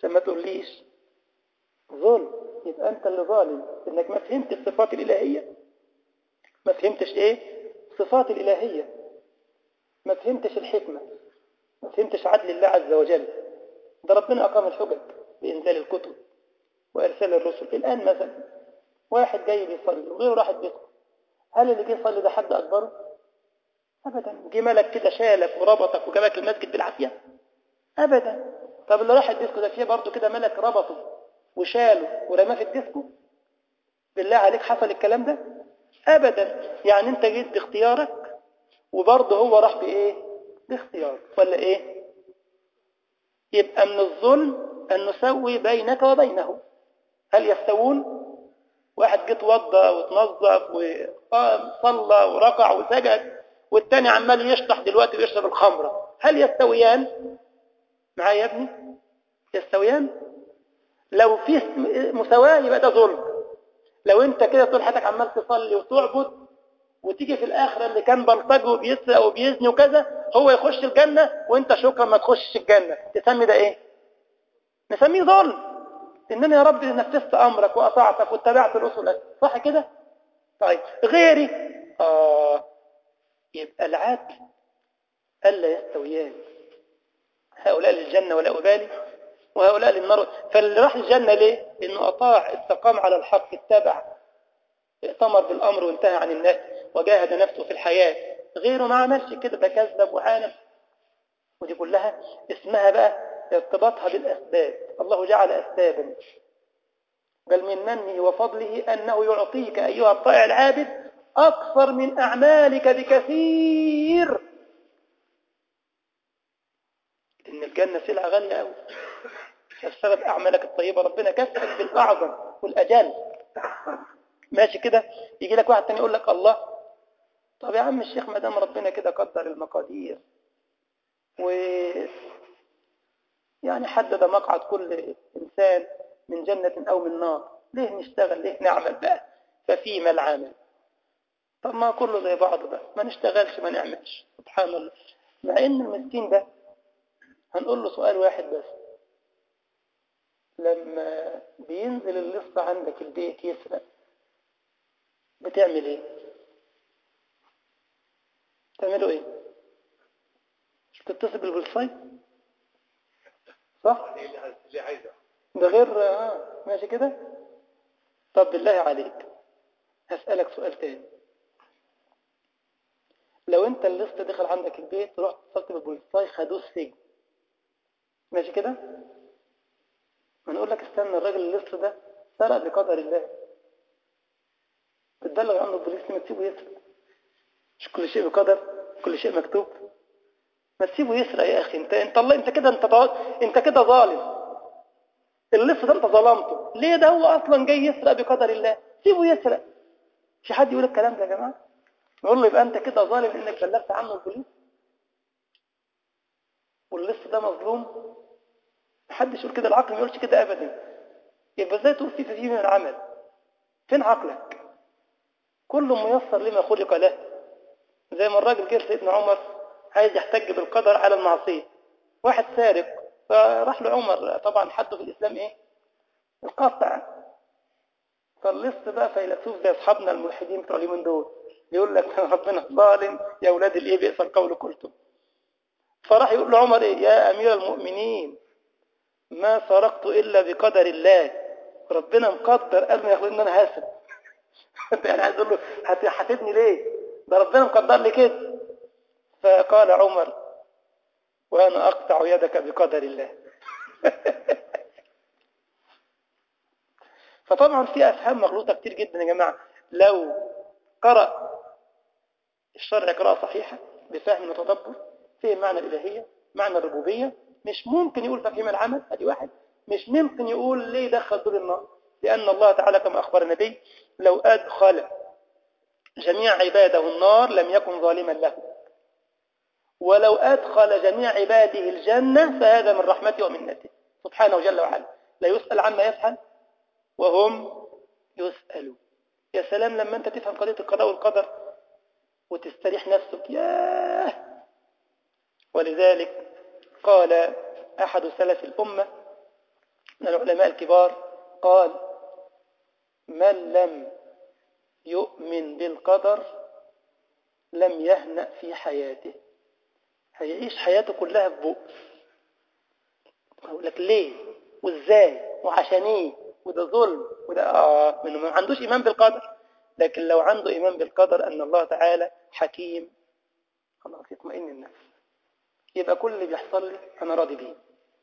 عشان ما تقوليش ظلم يبقى انت اللي ظالم انك ما فهمت الصفات الالهيه ما فهمتش ايه صفات الالهيه ما فهمتش الحكمه ما فهمتش عدل الله عز وجل ده ربنا اقام الحجج بانزال الكتب وارسال الرسل الان مثلا واحد جاي بيصلي وغيره راح بيصلي هل اللي جه يصلي ده حد اكبره ابدا جه ملك كده شالك وربطك وجابك المسجد بالعافيه ابدا طب اللي راح الديسكو ده فيه برضه كده ملك ربطه وشاله ورماه في الديسكو بالله عليك حصل الكلام ده ابدا يعني انت جيت باختيارك وبرضه هو راح بايه باختيارك ولا ايه يبقى من الظلم ان نسوي بينك وبينه هل يستوون واحد جه اتوضى وتنظف وقام صلى وركع وسجد والتاني عمال يشطح دلوقتي ويشرب الخمره هل يستويان معايا يا ابني يستويان لو في مساواة يبقى ده ظلم لو انت كده طول حياتك عمال تصلي وتعبد وتيجي في الاخره اللي كان بلطجي وبيسرق وبيزني وكذا هو يخش الجنه وانت شكرا ما تخشش الجنه تسمي ده ايه نسميه ظلم انني يا رب نفذت امرك واطعتك واتبعت رسلك صح كده طيب غيري اه يبقى العدل الا يستويان هؤلاء للجنه ولا ابالي وهؤلاء للنار فاللي راح الجنة ليه؟ لأنه أطاع استقام على الحق اتبع ائتمر بالأمر وانتهى عن الناس وجاهد نفسه في الحياة غيره ما عملش كده ده كذب وعانف ودي كلها اسمها بقى ارتباطها بالأسباب الله جعل أسبابا بل من منه وفضله أنه يعطيك أيها الطائع العابد أكثر من أعمالك بكثير إن الجنة سلعة غالية أوي بسبب أعمالك الطيبة ربنا كفك بالأعظم والأجل ماشي كده يجي لك واحد تاني يقول لك الله طب يا عم الشيخ ما دام ربنا كده قدر المقادير و يعني حدد مقعد كل إنسان من جنة أو من نار ليه نشتغل ليه نعمل بقى ففيما العمل طب ما كله زي بعضه بقى ما نشتغلش ما نعملش سبحان الله مع ان المسكين ده هنقول له سؤال واحد بس لما بينزل اللص عندك البيت يسرق بتعمل ايه تعملوا ايه مش بتتصل بالبوليساي صح اللي عايزه ده غير اه ماشي كده طب بالله عليك هسألك سؤال تاني لو انت اللص دخل عندك البيت رحت اتصلت بالبوليساي خدوه السجن ماشي كده هنقول لك استنى الراجل اللص ده سرق بقدر الله بتبلغ عنه البوليس ما تسيبه يسرق مش كل شيء بقدر كل شيء مكتوب ما تسيبه يسرق يا اخي انت انت الله انت كده انت انت كده ظالم اللص ده انت ظلمته ليه ده هو اصلا جاي يسرق بقدر الله سيبه يسرق في حد يقول الكلام ده يا جماعه نقول له يبقى انت كده ظالم انك بلغت عنه البوليس واللص ده مظلوم محدش يقول كده العقل ما يقولش كده ابدا يبقى ازاي تقول في فيه من العمل فين عقلك كل ميسر لما خلق له زي ما الراجل جه سيدنا عمر عايز يحتج بالقدر على المعصيه واحد سارق فراح له عمر طبعا حده في الاسلام ايه القطع فاللص بقى فيلسوف زي اصحابنا الملحدين بتوع اليومين دول يقول لك ربنا ظالم يا اولاد الايه بئس القول قلتم فراح يقول له عمر ايه يا امير المؤمنين ما سرقت الا بقدر الله ربنا مقدر قبل ما ياخدني انا هاسب يعني عايز اقول له هتحاسبني ليه ده ربنا مقدر لي كده فقال عمر وانا اقطع يدك بقدر الله فطبعا في افهام مغلوطه كتير جدا يا جماعه لو قرأ الشرع قراءة صحيحة بفهم وتدبر فهم معنى الإلهية معنى الربوبية مش ممكن يقول تفهيم العمل ادي واحد مش ممكن يقول ليه دخل دول النار لأن الله تعالى كما أخبر النبي لو أدخل جميع عباده النار لم يكن ظالما له ولو أدخل جميع عباده الجنة فهذا من رحمته ومنته سبحانه جل وعلا لا يسأل عما يفعل وهم يسألون يا سلام لما أنت تفهم قضية القضاء والقدر وتستريح نفسك ياه ولذلك قال أحد سلف الأمة من العلماء الكبار قال من لم يؤمن بالقدر لم يهنأ في حياته هيعيش حياته كلها ببؤس أقول لك ليه وازاي وعشان ايه وده ظلم وده اه منه ما عندوش ايمان بالقدر لكن لو عنده ايمان بالقدر ان الله تعالى حكيم خلاص يطمئن النفس يبقى كل اللي بيحصل لي انا راضي بيه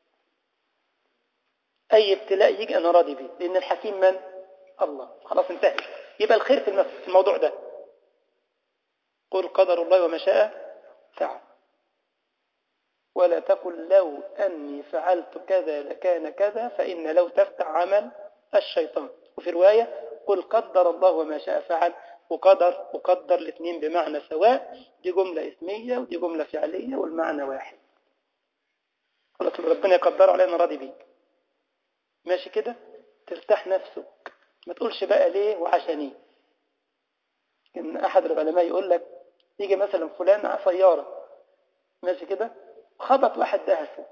اي ابتلاء يجي انا راضي بيه لان الحكيم من الله خلاص انتهى يبقى الخير في في الموضوع ده قل قدر الله وما شاء فعل ولا تقل لو أني فعلت كذا لكان كذا فإن لو تفتح عمل الشيطان وفي رواية قل قدر الله وما شاء فعل وقدر وقدر الاثنين بمعنى سواء دي جملة اسمية ودي جملة فعلية والمعنى واحد خلاص ربنا يقدر علينا راضي بيك ماشي كده ترتاح نفسك ما تقولش بقى ليه وعشان ايه ان احد العلماء يقول لك يجي مثلا فلان على سيارة ماشي كده خبط واحد دهسه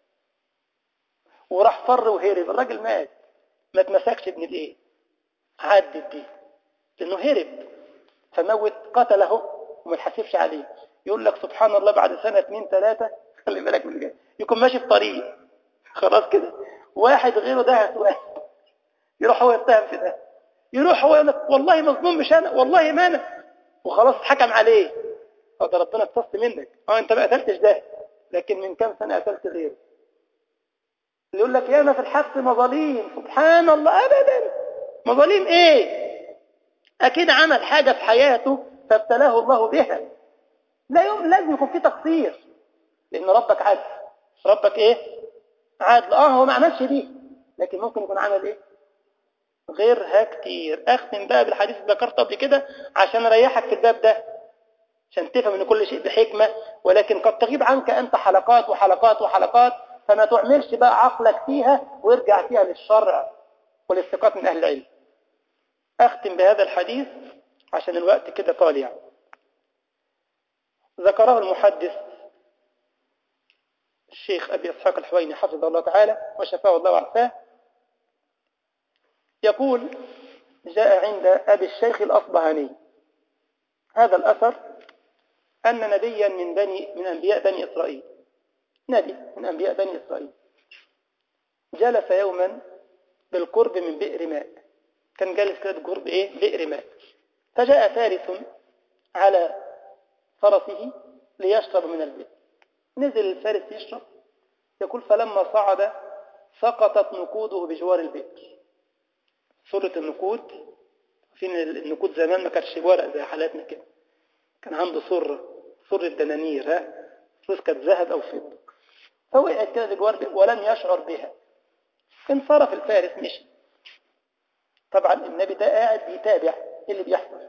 وراح فر وهرب الراجل مات ما اتمسكش ابن الايه عدت دي لانه هرب فموت قتله وما تحاسبش عليه يقول لك سبحان الله بعد سنة اثنين ثلاثة خلي بالك من الجاي يكون ماشي في طريق خلاص كده واحد غيره دهس واحد يروح هو يتهم في ده يروح هو يقول لك والله مظلوم مش انا والله ما انا وخلاص اتحكم عليه ده ربنا اقتص منك اه انت ما قتلتش ده لكن من كم سنة قتلت غيره اللي يقول لك ياما في الحبس مظاليم سبحان الله ابدا مظاليم ايه اكيد عمل حاجة في حياته فابتلاه الله بها لا يوم لازم يكون في تقصير لان ربك عادل ربك ايه عادل اه هو ما عملش دي لكن ممكن يكون عمل ايه غيرها كتير اختم بقى بالحديث اللي ذكرته قبل كده عشان اريحك في الباب ده عشان تفهم ان كل شيء بحكمة ولكن قد تغيب عنك انت حلقات وحلقات وحلقات فما تعملش بقى عقلك فيها وارجع فيها للشرع والاستقاط من اهل العلم اختم بهذا الحديث عشان الوقت كده طالع ذكره المحدث الشيخ أبي إسحاق الحويني حفظه الله تعالى وشفاه الله وعافاه يقول جاء عند أبي الشيخ الأصبهاني هذا الأثر أن نبيا من بني من أنبياء بني إسرائيل نبي من أنبياء بني إسرائيل جلس يوما بالقرب من بئر ماء كان جالس كده بقرب إيه بئر ماء فجاء فارس على فرسه ليشرب من البئر نزل الفارس يشرب يقول فلما صعد سقطت نقوده بجوار البئر سورة النقود فين النقود زمان ما كانتش ورق زي حالاتنا كده كان عنده سرة سرة دنانير ها فلوس كانت ذهب أو فضة فوقعت كده بجوار البئر ولم يشعر بها انصرف الفارس مشي طبعا النبي ده قاعد بيتابع ايه اللي بيحصل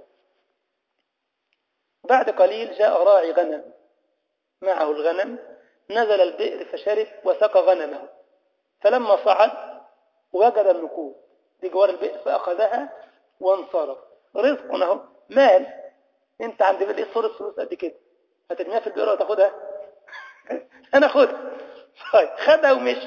بعد قليل جاء راعي غنم معه الغنم نزل البئر فشرب وسقى غنمه فلما صعد وجد النقود بجوار البئر فأخذها وانصرف رزق اهو مال انت عند بئر صورة فلوس قد كده هترميها في البئر وتاخدها انا خدها طيب خدها ومشي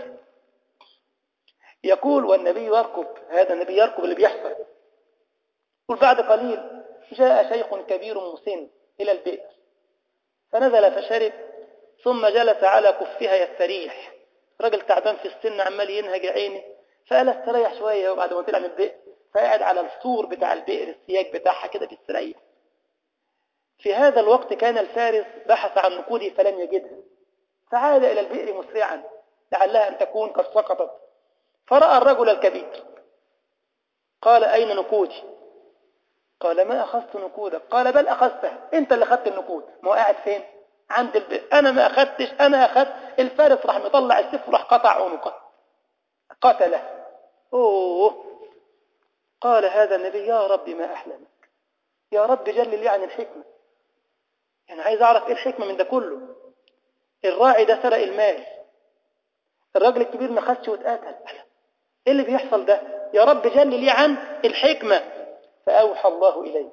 يقول والنبي يركب هذا النبي يركب اللي بيحصل يقول بعد قليل جاء شيخ كبير مسن إلى البئر فنزل فشرب ثم جلس على كفها يستريح راجل تعبان في السن عمال ينهج عيني فقال استريح شوية وبعد ما طلع من البئر فقعد على السور بتاع البئر السياج بتاعها كده بيستريح في هذا الوقت كان الفارس بحث عن نقوده فلم يجدها فعاد إلى البئر مسرعا لعلها أن تكون قد سقطت فرأى الرجل الكبير قال أين نقودي قال ما أخذت نقودك قال بل أخذتها أنت اللي أخذت النقود ما هو قاعد فين عند البئر أنا ما أخذتش أنا أخذت الفارس راح مطلع السيف وراح قطع عنقه قتله أوه قال هذا النبي يا رب ما أحلمك يا رب جلل لي عن الحكمة يعني عايز أعرف إيه الحكمة من ده كله الراعي ده سرق المال الراجل الكبير ما خدش واتقتل ايه اللي بيحصل ده يا رب جل لي عن الحكمة فأوحى الله إليه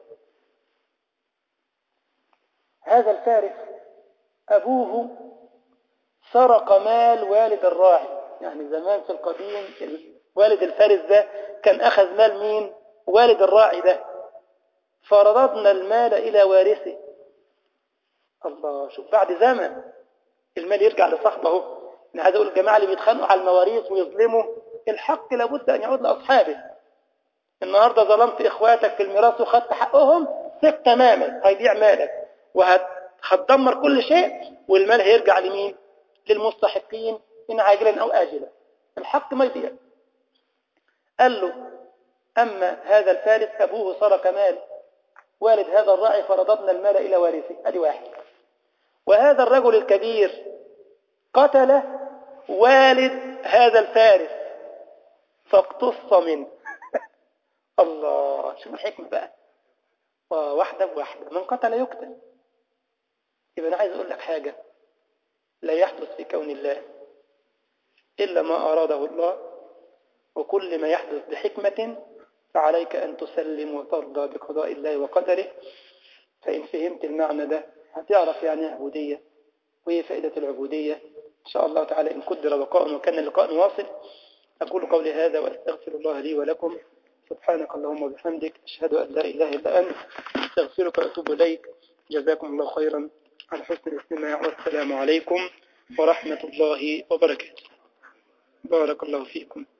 هذا الفارس أبوه سرق مال والد الراعي يعني زمان في القديم والد الفارس ده كان أخذ مال مين والد الراعي ده فرددنا المال إلى وارثه الله شوف بعد زمن المال يرجع لصاحبه أنا عايز أقول الجماعة اللي بيتخانقوا على المواريث ويظلموا الحق لابد أن يعود لأصحابه النهاردة ظلمت إخواتك في الميراث وخدت حقهم سك تماما هيضيع مالك وهتدمر كل شيء والمال هيرجع لمين للمستحقين إن عاجلا أو آجلا الحق ما يضيع قال له أما هذا الفارس أبوه سرق مال والد هذا الراعي فرددنا المال إلى وارثه أدي واحد وهذا الرجل الكبير قتل والد هذا الفارس فاقتص منه الله شوف الحكمة بقى واحدة بواحدة من قتل يقتل يبقى أنا عايز أقول لك حاجة لا يحدث في كون الله إلا ما أراده الله وكل ما يحدث بحكمة فعليك أن تسلم وترضى بقضاء الله وقدره فإن فهمت المعنى ده هتعرف يعني عبودية وهي فائدة العبودية إن شاء الله تعالى إن قدر بقاء وكان اللقاء واصل أقول قولي هذا وأستغفر الله لي ولكم سبحانك اللهم وبحمدك أشهد أن لا إله إلا أنت أستغفرك وأتوب إليك جزاكم الله خيرا على حسن الاستماع والسلام عليكم ورحمة الله وبركاته بارك الله فيكم